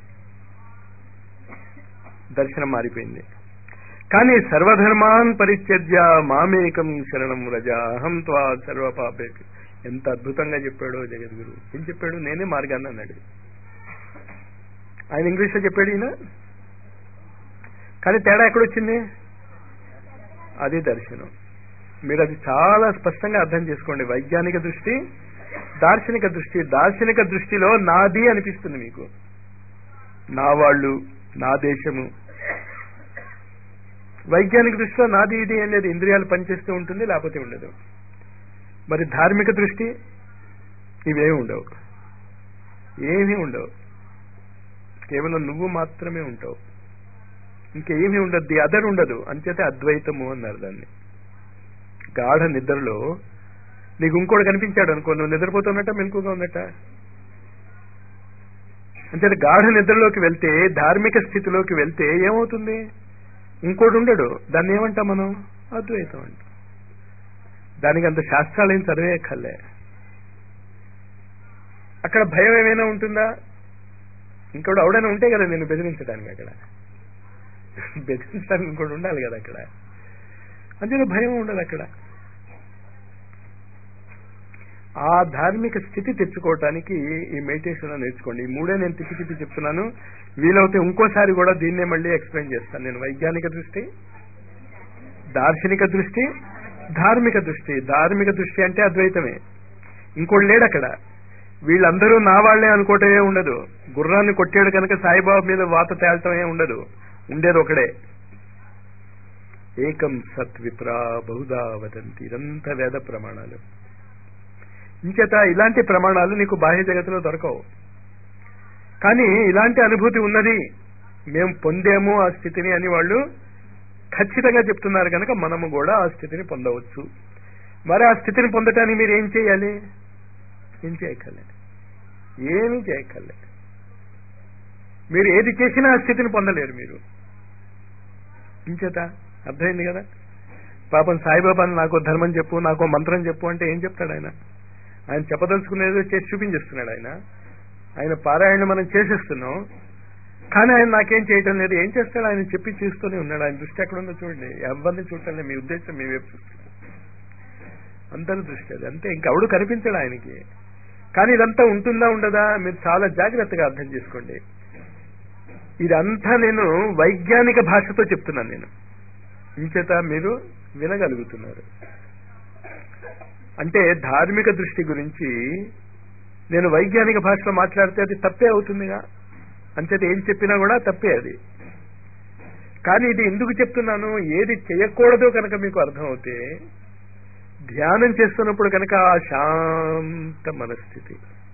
దర్శనం మారిపోయింది కానీ సర్వధర్మాన్ పరిత్యజ్య మామేకం శరణం రజ అహం త్వా సర్వపాపే ఎంత అద్భుతంగా చెప్పాడో జగద్గురు ఏం చెప్పాడు నేనే మార్గాన్ని అన్నాడు ఆయన ఇంగ్లీష్లో చెప్పాడు ఈయన కానీ తేడా ఎక్కడొచ్చింది అది దర్శనం మీరు అది చాలా స్పష్టంగా అర్థం చేసుకోండి వైజ్ఞానిక దృష్టి దార్శనిక దృష్టి దార్శనిక దృష్టిలో నాది అనిపిస్తుంది మీకు నా వాళ్ళు నా దేశము వైజ్ఞానిక దృష్టిలో నాది ఇది ఏం లేదు ఇంద్రియాలు పనిచేస్తూ ఉంటుంది లేకపోతే ఉండదు మరి ధార్మిక దృష్టి ఇవేమి ఉండవు ఏమీ ఉండవు కేవలం నువ్వు మాత్రమే ఉంటావు ఇంకేమీ ఉండదు ది అదర్ ఉండదు అంచేతే అద్వైతము అన్నారు దాన్ని గాఢ నిద్రలో నీకు ఇంకోటి కనిపించాడు అనుకో నువ్వు నిద్రపోతున్నట్ట మెలకుగా ఉన్నట్ట అంచేత గాఢ నిద్రలోకి వెళ్తే ధార్మిక స్థితిలోకి వెళ్తే ఏమవుతుంది ఇంకోటి ఉండడు దాన్ని ఏమంటాం మనం అద్వైతం అంటాం దానికి అంత శాస్త్రాలు ఏం చదివేయక్కర్లే అక్కడ భయం ఏమైనా ఉంటుందా ఇంకోటి ఎవడైనా ఉంటే కదా నేను బెదిరించడానికి అక్కడ బెదిరించడానికి ఇంకోటి ఉండాలి కదా అక్కడ అంతే భయం ఉండదు అక్కడ ఆ ధార్మిక స్థితి తెచ్చుకోవటానికి ఈ మెడిటేషన్ నేర్చుకోండి ఈ మూడే నేను తిప్పి తిప్పి చెప్తున్నాను వీలవుతే ఇంకోసారి కూడా దీన్నే మళ్ళీ ఎక్స్ప్లెయిన్ చేస్తాను నేను వైజ్ఞానిక దృష్టి దార్శనిక దృష్టి ధార్మిక దృష్టి ధార్మిక దృష్టి అంటే అద్వైతమే ఇంకోటి లేడు అక్కడ వీళ్ళందరూ నా వాళ్లే అనుకోవటమే ఉండదు గుర్రాన్ని కొట్టాడు కనుక సాయిబాబు మీద వాత తేలటమే ఉండదు ఉండేది ఒకడే ఏకం సత్ విప్రా బహుదా వదంతి ఇదంతా వేద ప్రమాణాలు ఇంచేత ఇలాంటి ప్రమాణాలు నీకు బాహ్య జగత్తులో దొరకవు కానీ ఇలాంటి అనుభూతి ఉన్నది మేము పొందాము ఆ స్థితిని అని వాళ్ళు ఖచ్చితంగా చెప్తున్నారు కనుక మనము కూడా ఆ స్థితిని పొందవచ్చు మరి ఆ స్థితిని పొందటానికి మీరు ఏం చేయాలి ఏం చేయక్కర్లే ఏమీ చేయక్కర్లే మీరు ఏది చేసినా ఆ స్థితిని పొందలేరు మీరు ఇంచేత అర్థమైంది కదా పాపం సాయిబాబాని నాకు ధర్మం చెప్పు నాకు మంత్రం చెప్పు అంటే ఏం చెప్తాడు ఆయన ఆయన చెప్పదలుచుకునేదో చేసి చూపించేస్తున్నాడు ఆయన ఆయన పారాయణ మనం చేసేస్తున్నాం కానీ ఆయన నాకేం చేయటం లేదు ఏం చేస్తాడు ఆయన చెప్పి చూస్తూనే ఉన్నాడు ఆయన దృష్టి ఎక్కడ ఉందో చూడండి ఎవరిని చూడటం లేదు మీ ఉద్దేశం మీ వైపు చూస్తుంది అందరి దృష్టి అది అంతే ఇంకెవడు కనిపించాడు ఆయనకి కానీ ఇదంతా ఉంటుందా ఉండదా మీరు చాలా జాగ్రత్తగా అర్థం చేసుకోండి ఇదంతా నేను వైజ్ఞానిక భాషతో చెప్తున్నాను నేను ఇంచేత మీరు వినగలుగుతున్నారు అంటే ధార్మిక దృష్టి గురించి నేను వైజ్ఞానిక భాషలో మాట్లాడితే అది తప్పే అవుతుందిగా అంచేత ఏం చెప్పినా కూడా తప్పే అది కానీ ఇది ఎందుకు చెప్తున్నాను ఏది చేయకూడదో కనుక మీకు అర్థమవుతే ధ్యానం చేస్తున్నప్పుడు కనుక ఆ శాంత మనస్థితి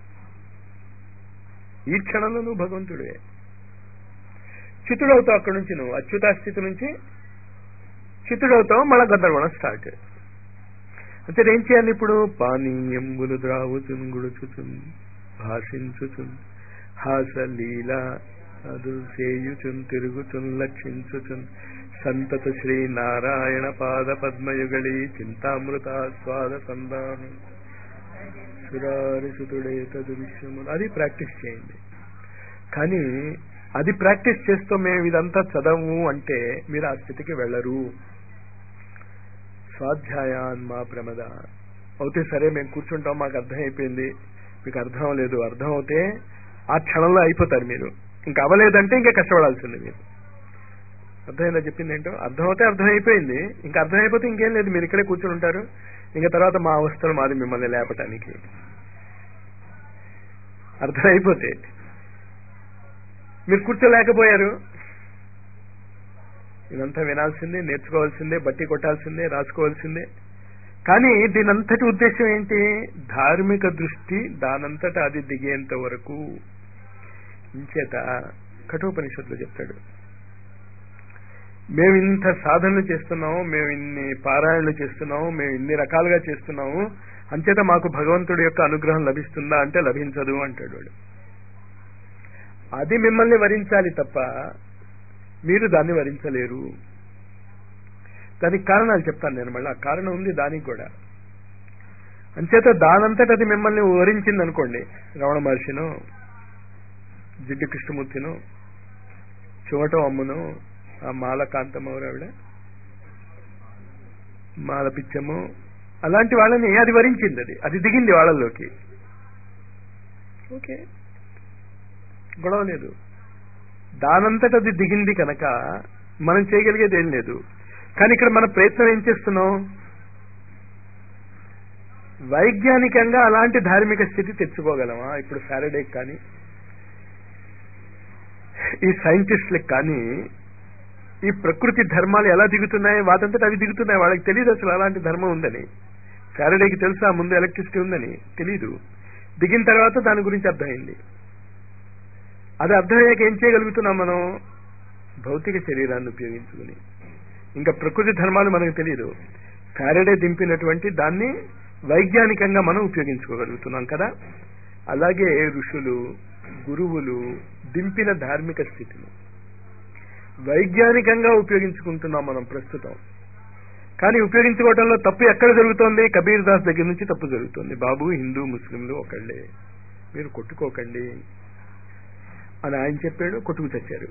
ఈ క్షణంలో నువ్వు భగవంతుడే చితుడవుతావు అక్కడి నుంచి నువ్వు అచ్యుతా స్థితి నుంచి చితుడవుతావు మళ్ళా గందరగోళం స్టార్ట్ అంటే ఏం చేయాలి ఇప్పుడు పానీయంబులు ద్రావుచున్ గుడుచుచున్ భాషించుచున్ హాస లీల అదు సేయుచున్ తిరుగుచున్ లక్షించుచున్ సంతత శ్రీ నారాయణ పాద పద్మయుగళి చింతామృత స్వాద సందానం సురారిసుతుడే తదు విశ్వములు అది ప్రాక్టీస్ చేయండి కానీ అది ప్రాక్టీస్ చేస్తూ మేము ఇదంతా చదవము అంటే మీరు ఆ స్థితికి వెళ్ళరు స్వాధ్యాయాన్ మా ప్రమద అవుతే సరే మేము కూర్చుంటాం మాకు అర్థం అయిపోయింది మీకు అర్థం లేదు అర్థం అవుతే ఆ క్షణంలో అయిపోతారు మీరు ఇంకా అవ్వలేదంటే ఇంకా కష్టపడాల్సింది మీరు అర్థమైందా చెప్పింది ఏంటో అర్థం అవుతే అర్థం అయిపోయింది ఇంకా అర్థం అయిపోతే ఇంకేం లేదు మీరు ఇక్కడే కూర్చుని ఉంటారు ఇంకా తర్వాత మా అవస్థలు మాది మిమ్మల్ని లేపటానికి అర్థం అయిపోతే మీరు కూర్చోలేకపోయారు ఇదంతా వినాల్సిందే నేర్చుకోవాల్సిందే బట్టి కొట్టాల్సిందే రాసుకోవాల్సిందే కానీ దీనంతటి ఉద్దేశం ఏంటి ధార్మిక దృష్టి దానంతట అది దిగేంత వరకు ఇంచేత కఠోపనిషత్తులు చెప్తాడు మేము ఇంత సాధనలు చేస్తున్నాము మేము ఇన్ని పారాయణలు చేస్తున్నాము మేము ఇన్ని రకాలుగా చేస్తున్నాము అంచేత మాకు భగవంతుడి యొక్క అనుగ్రహం లభిస్తుందా అంటే లభించదు అంటాడు వాడు అది మిమ్మల్ని వరించాలి తప్ప మీరు దాన్ని వరించలేరు దానికి కారణాలు చెప్తాను నేను మళ్ళీ ఆ కారణం ఉంది దానికి కూడా అంచేత దానంతట అది మిమ్మల్ని వరించింది అనుకోండి రమణ మహర్షిను జిడ్డు కృష్ణమూర్తిను చువటం అమ్మును ఆ మాల కాంతమ్మరావిడ మాల పిచ్చము అలాంటి వాళ్ళని అది వరించింది అది అది దిగింది వాళ్ళలోకి ఓకే గొడవ లేదు దానంతట అది దిగింది కనుక మనం చేయగలిగేది ఏం లేదు కానీ ఇక్కడ మన ప్రయత్నం ఏం చేస్తున్నాం వైజ్ఞానికంగా అలాంటి ధార్మిక స్థితి తెచ్చుకోగలమా ఇప్పుడు సారడే కానీ ఈ సైంటిస్టులకు కానీ ఈ ప్రకృతి ధర్మాలు ఎలా దిగుతున్నాయి వాటంతట అవి దిగుతున్నాయి వాళ్ళకి తెలియదు అసలు అలాంటి ధర్మం ఉందని సారడేకి తెలుసా ముందు ఎలక్ట్రిసిటీ ఉందని తెలీదు దిగిన తర్వాత దాని గురించి అర్థమైంది అది అర్థమయ్యాక ఏం చేయగలుగుతున్నాం మనం భౌతిక శరీరాన్ని ఉపయోగించుకుని ఇంకా ప్రకృతి ధర్మాలు మనకు తెలియదు ఫారడే దింపినటువంటి దాన్ని వైజ్ఞానికంగా మనం ఉపయోగించుకోగలుగుతున్నాం కదా అలాగే ఋషులు గురువులు దింపిన ధార్మిక స్థితిని వైజ్ఞానికంగా ఉపయోగించుకుంటున్నాం మనం ప్రస్తుతం కానీ ఉపయోగించుకోవడంలో తప్పు ఎక్కడ జరుగుతోంది కబీర్ దాస్ దగ్గర నుంచి తప్పు జరుగుతోంది బాబు హిందూ ముస్లింలు ఒకళ్ళే మీరు కొట్టుకోకండి అని ఆయన చెప్పాడు కొట్టుకు చచ్చారు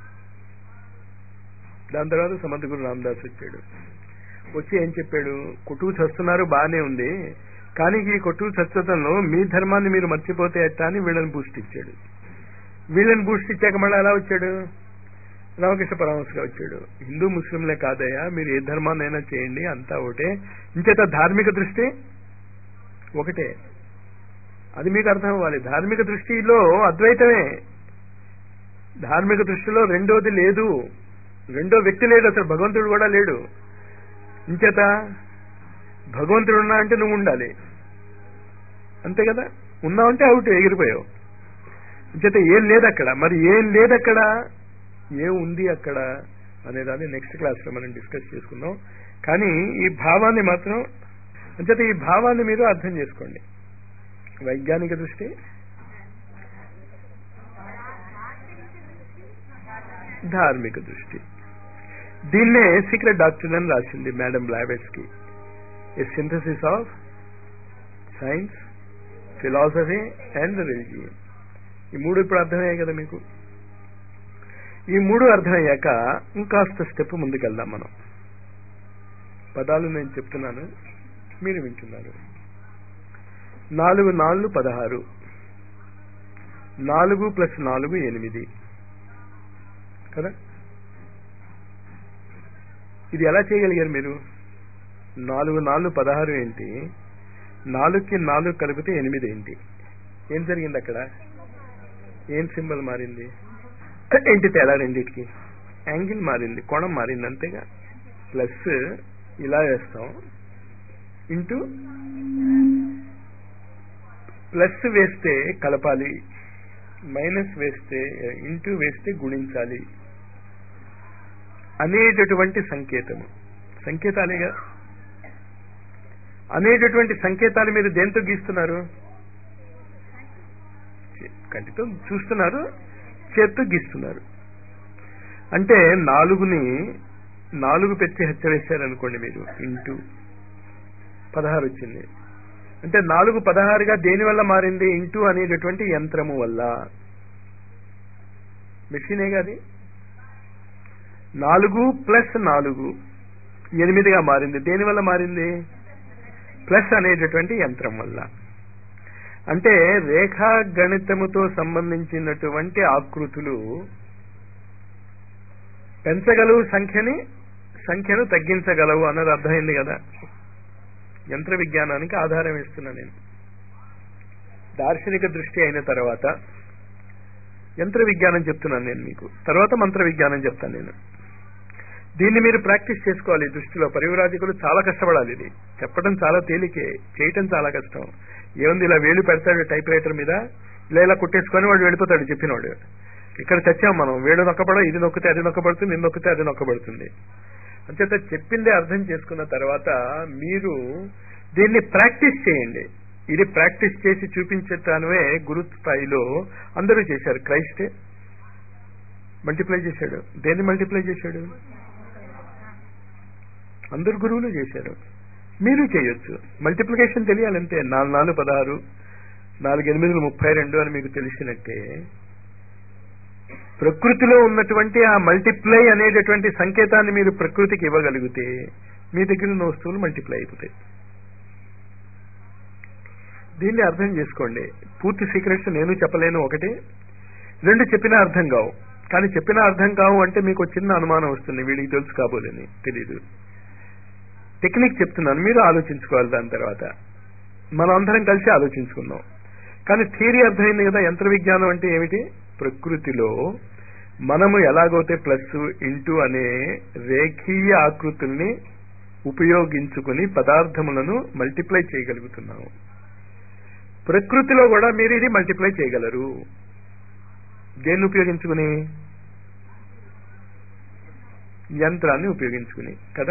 దాని తర్వాత సమర్థ గురు రామదాస్ వచ్చాడు వచ్చి ఏం చెప్పాడు కొట్టుకు చస్తున్నారు బాగానే ఉంది కానీ ఈ కొట్టుకు చచ్చతంలో మీ ధర్మాన్ని మీరు మర్చిపోతే ఎట్టా అని వీళ్ళని బూస్ట్ ఇచ్చాడు వీళ్ళని బూస్ట్ ఇచ్చాక మళ్ళీ ఎలా వచ్చాడు రామకృష్ణ పరమహంసగా వచ్చాడు హిందూ ముస్లింలే కాదయ్యా మీరు ఏ ధర్మాన్నైనా చేయండి అంతా ఒకటే ఇంచేత ధార్మిక దృష్టి ఒకటే అది మీకు అర్థం అవ్వాలి ధార్మిక దృష్టిలో అద్వైతమే ధార్మిక దృష్టిలో రెండోది లేదు రెండో వ్యక్తి లేడు అసలు భగవంతుడు కూడా లేడు ఇంచేత భగవంతుడు ఉన్నా అంటే నువ్వు ఉండాలి అంతే కదా ఉన్నావంటే అవుట్ ఎగిరిపోయావు ఇంచేత ఏం లేదు అక్కడ మరి ఏం లేదు అక్కడ ఏం ఉంది అక్కడ అనేదాన్ని నెక్స్ట్ క్లాస్ లో మనం డిస్కస్ చేసుకుందాం కానీ ఈ భావాన్ని మాత్రం అంచేత ఈ భావాన్ని మీరు అర్థం చేసుకోండి వైజ్ఞానిక దృష్టి ధార్మిక దృష్టి దీన్నే సీక్రెట్ డాక్టర్ అని రాసింది మేడం బ్లావెట్స్ కి a synthesis of science philosophy and religion ఈ మూడు ఇప్పుడు అర్థమయ్యాయి కదా మీకు ఈ మూడు అర్థమయ్యాక ఇంకాస్త స్టెప్ ముందుకెళ్దాం మనం పదాలు నేను చెప్తున్నాను మీరు వింటున్నారు నాలుగు నాలుగు పదహారు నాలుగు ప్లస్ నాలుగు ఎనిమిది కదా ఇది ఎలా చేయగలిగారు మీరు నాలుగు నాలుగు పదహారు ఏంటి నాలుగుకి నాలుగు కలిపితే ఎనిమిది ఏంటి ఏం జరిగింది అక్కడ ఏం సింబల్ మారింది ఏంటి తేడా రెండింటికి యాంగిల్ మారింది కోణం మారింది అంతేగా ప్లస్ ఇలా వేస్తాం ఇంటూ ప్లస్ వేస్తే కలపాలి మైనస్ వేస్తే ఇంటూ వేస్తే గుణించాలి అనేటటువంటి సంకేతము సంకేతాలేగా అనేటటువంటి సంకేతాలు మీరు దేంతో గీస్తున్నారు కంటితో చూస్తున్నారు చేత్తో గీస్తున్నారు అంటే నాలుగుని నాలుగు పెట్టి హెచ్చ వేశారనుకోండి మీరు ఇంటూ పదహారు వచ్చింది అంటే నాలుగు పదహారుగా దేని వల్ల మారింది ఇంటూ అనేటటువంటి యంత్రము వల్ల మెషినే కాదు నాలుగు ప్లస్ నాలుగు ఎనిమిదిగా మారింది దేని వల్ల మారింది ప్లస్ అనేటటువంటి యంత్రం వల్ల అంటే రేఖా గణితముతో సంబంధించినటువంటి ఆకృతులు పెంచగలవు సంఖ్యని సంఖ్యను తగ్గించగలవు అన్నది అర్థమైంది కదా యంత్ర విజ్ఞానానికి ఆధారం ఇస్తున్నా నేను దార్శనిక దృష్టి అయిన తర్వాత యంత్ర విజ్ఞానం చెప్తున్నాను నేను మీకు తర్వాత మంత్ర విజ్ఞానం చెప్తాను నేను దీన్ని మీరు ప్రాక్టీస్ చేసుకోవాలి ఈ దృష్టిలో పరివరాజకులు చాలా కష్టపడాలి ఇది చెప్పడం చాలా తేలికే చేయటం చాలా కష్టం ఏముంది ఇలా వేలు పెడతాడు టైప్ రైటర్ మీద ఇలా ఇలా కుట్టేసుకొని వాడు వెళ్ళిపోతాడు చెప్పినవాడు ఇక్కడ చచ్చాం మనం వేడు నొక్కబడ ఇది నొక్కితే అది నొక్కబడుతుంది ఇది నొక్కితే అది నొక్కబడుతుంది అంచేత చెప్పిందే అర్థం చేసుకున్న తర్వాత మీరు దీన్ని ప్రాక్టీస్ చేయండి ఇది ప్రాక్టీస్ చేసి చూపించటానివే గురు స్థాయిలో అందరూ చేశారు క్రైస్టే మల్టిప్లై చేశాడు దేన్ని మల్టిప్లై చేశాడు అందరు గురువులు చేశారు మీరు చేయొచ్చు మల్టిప్లికేషన్ తెలియాలంటే నాలుగు నాలుగు పదహారు నాలుగు ఎనిమిది ముప్పై రెండు అని మీకు తెలిసినట్టే ప్రకృతిలో ఉన్నటువంటి ఆ మల్టిప్లై అనేటటువంటి సంకేతాన్ని మీరు ప్రకృతికి ఇవ్వగలిగితే మీ దగ్గర ఉన్న వస్తువులు మల్టిప్లై అయిపోతాయి దీన్ని అర్థం చేసుకోండి పూర్తి సీక్రెట్స్ నేను చెప్పలేను ఒకటి రెండు చెప్పినా అర్థం కావు కానీ చెప్పినా అర్థం కావు అంటే మీకు చిన్న అనుమానం వస్తుంది వీడికి తెలుసు కాబోలేని తెలీదు టెక్నిక్ చెప్తున్నాను మీరు ఆలోచించుకోవాలి దాని తర్వాత మనం అందరం కలిసి ఆలోచించుకుందాం కానీ థియరీ అర్థమైంది కదా యంత్ర విజ్ఞానం అంటే ఏమిటి ప్రకృతిలో మనము ఎలాగైతే ప్లస్ ఇంటూ అనే రేఖీయ ఆకృతుల్ని ఉపయోగించుకుని పదార్థములను మల్టిప్లై చేయగలుగుతున్నాము ప్రకృతిలో కూడా మీరు ఇది మల్టిప్లై చేయగలరు దేన్ని ఉపయోగించుకుని యంత్రాన్ని ఉపయోగించుకుని కదా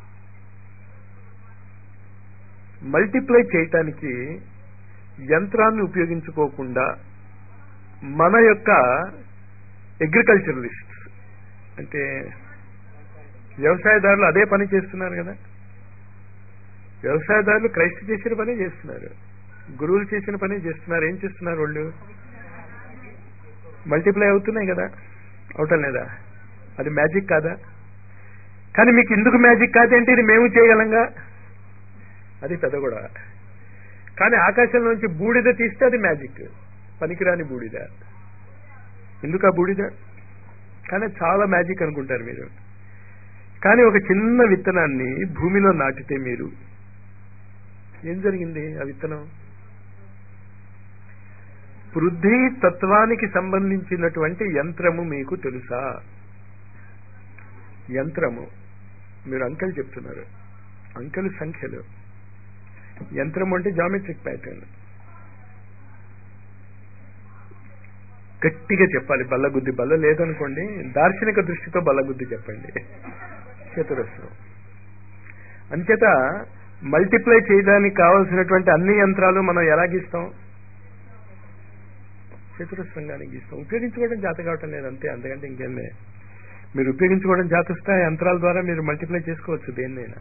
మల్టిప్లై చేయటానికి యంత్రాన్ని ఉపయోగించుకోకుండా మన యొక్క అగ్రికల్చరలిస్ట్స్ అంటే వ్యవసాయదారులు అదే పని చేస్తున్నారు కదా వ్యవసాయదారులు క్రైస్తు చేసిన పనే చేస్తున్నారు గురువులు చేసిన పనే చేస్తున్నారు ఏం చేస్తున్నారు వాళ్ళు మల్టిప్లై అవుతున్నాయి కదా అవటం లేదా అది మ్యాజిక్ కాదా కానీ మీకు ఎందుకు మ్యాజిక్ కాదంటే ఇది మేము చేయగలంగా అది పెద్ద కూడా కానీ ఆకాశంలోంచి బూడిద తీస్తే అది మ్యాజిక్ పనికిరాని బూడిద ఎందుకు ఆ బూడిద కానీ చాలా మ్యాజిక్ అనుకుంటారు మీరు కానీ ఒక చిన్న విత్తనాన్ని భూమిలో నాటితే మీరు ఏం జరిగింది ఆ విత్తనం పృథ్వీ తత్వానికి సంబంధించినటువంటి యంత్రము మీకు తెలుసా యంత్రము మీరు అంకెలు చెప్తున్నారు అంకెలు సంఖ్యలు యంత్రం అంటే జామెట్రిక్ ప్యాటర్న్ గట్టిగా చెప్పాలి బల్లగుద్ది బల్ల లేదనుకోండి దార్శనిక దృష్టితో బల్లగుద్ది చెప్పండి చతురస్రం అంచేత మల్టిప్లై చేయడానికి కావలసినటువంటి అన్ని యంత్రాలు మనం ఎలా గీస్తాం చతురస్రంగానే గీస్తాం ఉపయోగించుకోవడం జాత కావటం లేదు అంతే అంతకంటే ఇంకేం లేదు మీరు ఉపయోగించుకోవడం జాతస్తే ఆ యంత్రాల ద్వారా మీరు మల్టిప్లై చేసుకోవచ్చు దేన్నైనా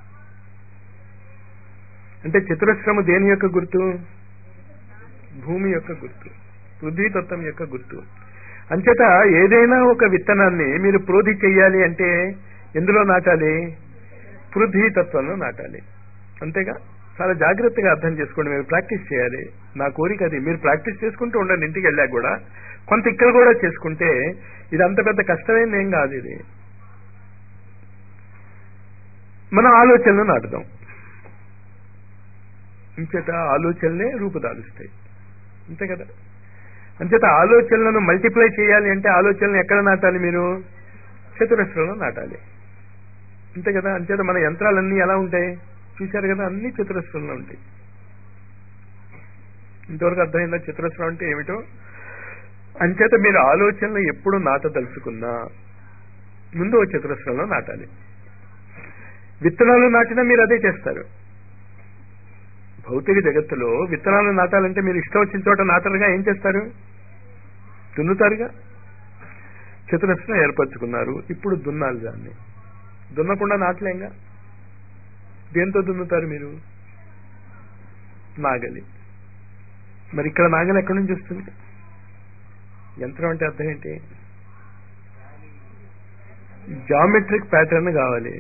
అంటే చతురస్రము దేని యొక్క గుర్తు భూమి యొక్క గుర్తు పృథ్వీతత్వం యొక్క గుర్తు అంచేత ఏదైనా ఒక విత్తనాన్ని మీరు ప్రోధి చెయ్యాలి అంటే ఎందులో నాటాలి పృథ్వీతత్వంలో నాటాలి అంతేగా చాలా జాగ్రత్తగా అర్థం చేసుకోండి మీరు ప్రాక్టీస్ చేయాలి నా కోరిక అది మీరు ప్రాక్టీస్ చేసుకుంటూ ఉండండి ఇంటికి వెళ్ళాక కూడా కొంత ఇక్కడ కూడా చేసుకుంటే ఇది అంత పెద్ద కష్టమైంది ఏం కాదు ఇది మనం ఆలోచనలు నాటుదాం ఇంచేత ఆలోచనలే రూపుదాలుస్తాయి అంతే కదా అంచేత ఆలోచనలను మల్టిప్లై చేయాలి అంటే ఆలోచనలు ఎక్కడ నాటాలి మీరు చతురస్రంలో నాటాలి అంతే కదా అంచేత మన యంత్రాలన్నీ ఎలా ఉంటాయి చూశారు కదా అన్ని చతురస్రంలో ఉంటాయి ఇంతవరకు అర్థమైందా చతురస్రం అంటే ఏమిటో అంచేత మీరు ఆలోచనలు ఎప్పుడు నాటదలుచుకున్నా ముందు ఓ చతురస్రంలో నాటాలి విత్తనాలు నాటినా మీరు అదే చేస్తారు భౌతిక జగత్తులో విత్తనాలు నాటాలంటే మీరు ఇష్టం వచ్చిన చోట నాటరుగా ఏం చేస్తారు దున్నుతారుగా చతురస్రం ఏర్పరచుకున్నారు ఇప్పుడు దున్నాలి దాన్ని దున్నకుండా నాటలేంగా దేంతో దున్నుతారు మీరు నాగలి మరి ఇక్కడ నాగలి ఎక్కడి నుంచి వస్తుంది యంత్రం అంటే అర్థం ఏంటి జామెట్రిక్ ప్యాటర్న్ కావాలి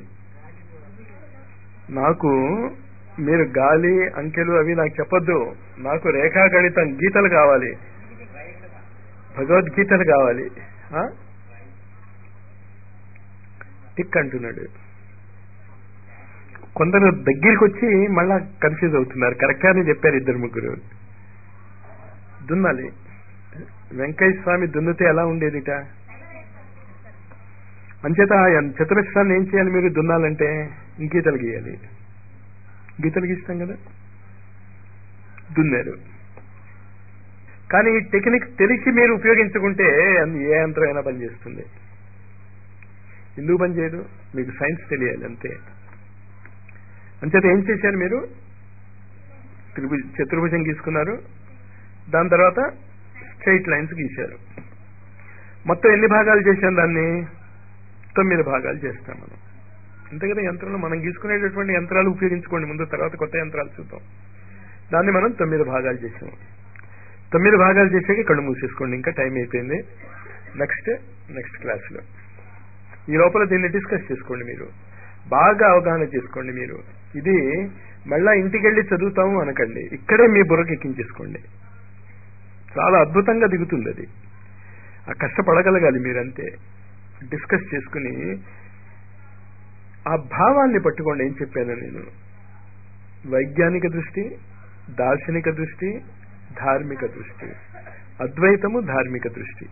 నాకు మీరు గాలి అంకెలు అవి నాకు చెప్పొద్దు నాకు రేఖాగణితం గీతలు కావాలి భగవద్గీతలు కావాలి ఆ? టిక్ అంటున్నాడు కొందరు దగ్గరికి వచ్చి మళ్ళా కన్ఫ్యూజ్ అవుతున్నారు కరెక్ట్ గానే చెప్పారు ఇద్దరు ముగ్గురు దున్నాలి వెంకయ్య స్వామి దున్నితే ఎలా ఉండేదిట అంచేత ఆ చతురస్రాన్ని ఏం చేయాలి మీరు దున్నాలంటే గీతలు గీయాలి గీతలు గీస్తాం కదా దున్నారు కానీ ఈ టెక్నిక్ తెలిసి మీరు ఉపయోగించుకుంటే ఏ యంత్రం అయినా పనిచేస్తుంది ఎందుకు పనిచేయదు మీకు సైన్స్ తెలియాలి అంతే అంచేత ఏం చేశారు మీరు త్రిభుజ చతుర్భుజం గీసుకున్నారు దాని తర్వాత స్ట్రైట్ లైన్స్ గీశారు మొత్తం ఎన్ని భాగాలు చేశాం దాన్ని తొమ్మిది భాగాలు చేస్తాం మనం అంతే కదా యంత్రంలో మనం గీసుకునేటటువంటి యంత్రాలు ఉపయోగించుకోండి ముందు తర్వాత కొత్త యంత్రాలు చూద్దాం దాన్ని మనం తొమ్మిది భాగాలు చేసాం తొమ్మిది భాగాలు చేసాక కళ్ళు మూసేసుకోండి ఇంకా టైం అయిపోయింది నెక్స్ట్ నెక్స్ట్ క్లాస్లో ఈ లోపల దీన్ని డిస్కస్ చేసుకోండి మీరు బాగా అవగాహన చేసుకోండి మీరు ఇది మళ్ళా ఇంటికి వెళ్ళి చదువుతాము అనకండి ఇక్కడే మీ బుర్రకి ఎక్కించేసుకోండి చాలా అద్భుతంగా దిగుతుంది అది ఆ కష్టపడగలగాలి మీరంతే డిస్కస్ చేసుకుని ఆ భావాన్ని పట్టుకోండి ఏం చెప్పాను నేను వైజ్ఞానిక దృష్టి దార్శనిక దృష్టి ధార్మిక దృష్టి అద్వైతము ధార్మిక దృష్టి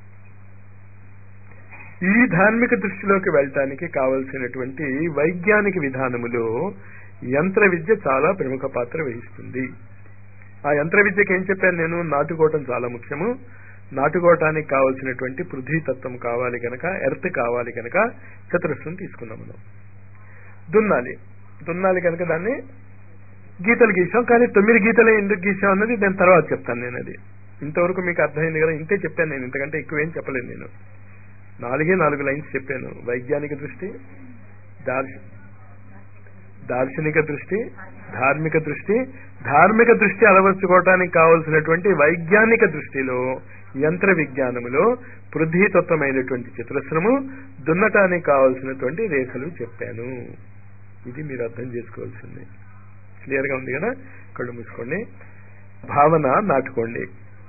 ఈ ధార్మిక దృష్టిలోకి వెళ్ళటానికి కావలసినటువంటి వైజ్ఞానిక విధానములో యంత్ర విద్య చాలా ప్రముఖ పాత్ర వహిస్తుంది ఆ యంత్ర విద్యకి ఏం చెప్పాను నేను నాటుకోవటం చాలా ముఖ్యము నాటుకోవటానికి కావలసినటువంటి పృథ్వీతత్వం కావాలి కనుక ఎర్త్ కావాలి కనుక చతురస్రం తీసుకున్నాం మనం దున్నాలి దున్నాలి కనుక దాన్ని గీతలు గీసాం కానీ తొమ్మిది గీతలే ఎందుకు గీసాం అన్నది దాని తర్వాత చెప్తాను నేను అది ఇంతవరకు మీకు అర్థమైంది కదా ఇంతే చెప్పాను నేను ఇంతకంటే ఎక్కువేం చెప్పలేదు నేను నాలుగే నాలుగు లైన్స్ చెప్పాను వైజ్ఞానిక దృష్టి దార్శ దార్శనిక దృష్టి ధార్మిక దృష్టి ధార్మిక దృష్టి అలవర్చుకోవటానికి కావలసినటువంటి వైజ్ఞానిక దృష్టిలో యంత్ర విజ్ఞానములో పృథ్వీతత్వమైనటువంటి చతురస్రము దున్నటానికి కావలసినటువంటి రేఖలు చెప్పాను ఇది మీరు అర్థం చేసుకోవాల్సింది క్లియర్ గా ఉంది కదా కళ్ళు మూసుకోండి భావన నాటుకోండి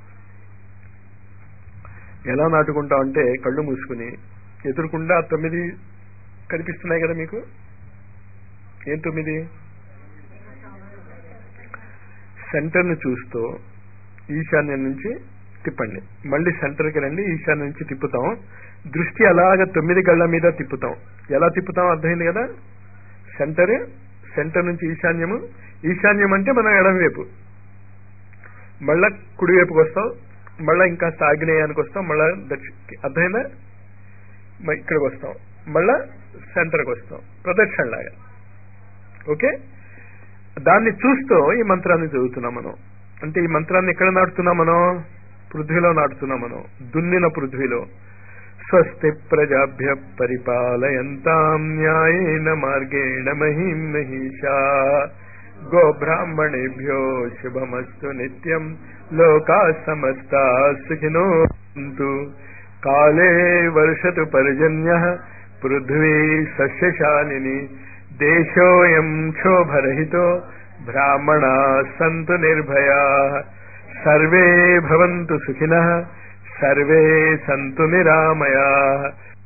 ఎలా నాటుకుంటాం అంటే కళ్ళు మూసుకుని ఎదురుకుండా తొమ్మిది కనిపిస్తున్నాయి కదా మీకు ఏం తొమ్మిది సెంటర్ను చూస్తూ ఈశాన్యం నుంచి తిప్పండి మళ్ళీ సెంటర్కి రండి ఈశాన్యం నుంచి తిప్పుతాం దృష్టి అలాగ తొమ్మిది గళ్ళ మీద తిప్పుతాం ఎలా తిప్పుతాం అర్థమైంది కదా సెంటర్ సెంటర్ నుంచి ఈశాన్యము ఈశాన్యం అంటే మనం ఎడమవైపు మళ్ళా కుడివైపుకి వస్తాం మళ్ళా ఇంకా ఆగ్నేయానికి వస్తాం మళ్ళా దక్షి అర్థమైందా మ- ఇక్కడికి వస్తాం మళ్ళా సెంటర్కి వస్తాం ప్రదక్షిణలాగా ఓకే దాన్ని చూస్తూ ఈ మంత్రాన్ని చదువుతున్నాం మనం అంటే ఈ మంత్రాన్ని ఎక్కడ నాటుతున్నాం మనం పృథ్వీలో నాటుతున్నాం మనం దున్నిన పృథ్వీలో స్వస్తి ప్రజాభ్య పరిపాలయంతాం న్యాయేన మార్గేణ మహిం మహిషా గోబ్రాహ్మణేభ్యో శుభమస్తు నిత్యం లోకా సమస్తా సుఖినో భవంతు కాలే వర్షతు పర్జన్య పృథ్వీ సస్యశాలిని దేశోయం క్షోభరహితో బ్రాహ్మణా సంతు నిర్భయా సర్వే భవంతు సుఖినః సర్వే సంతు నిరామయా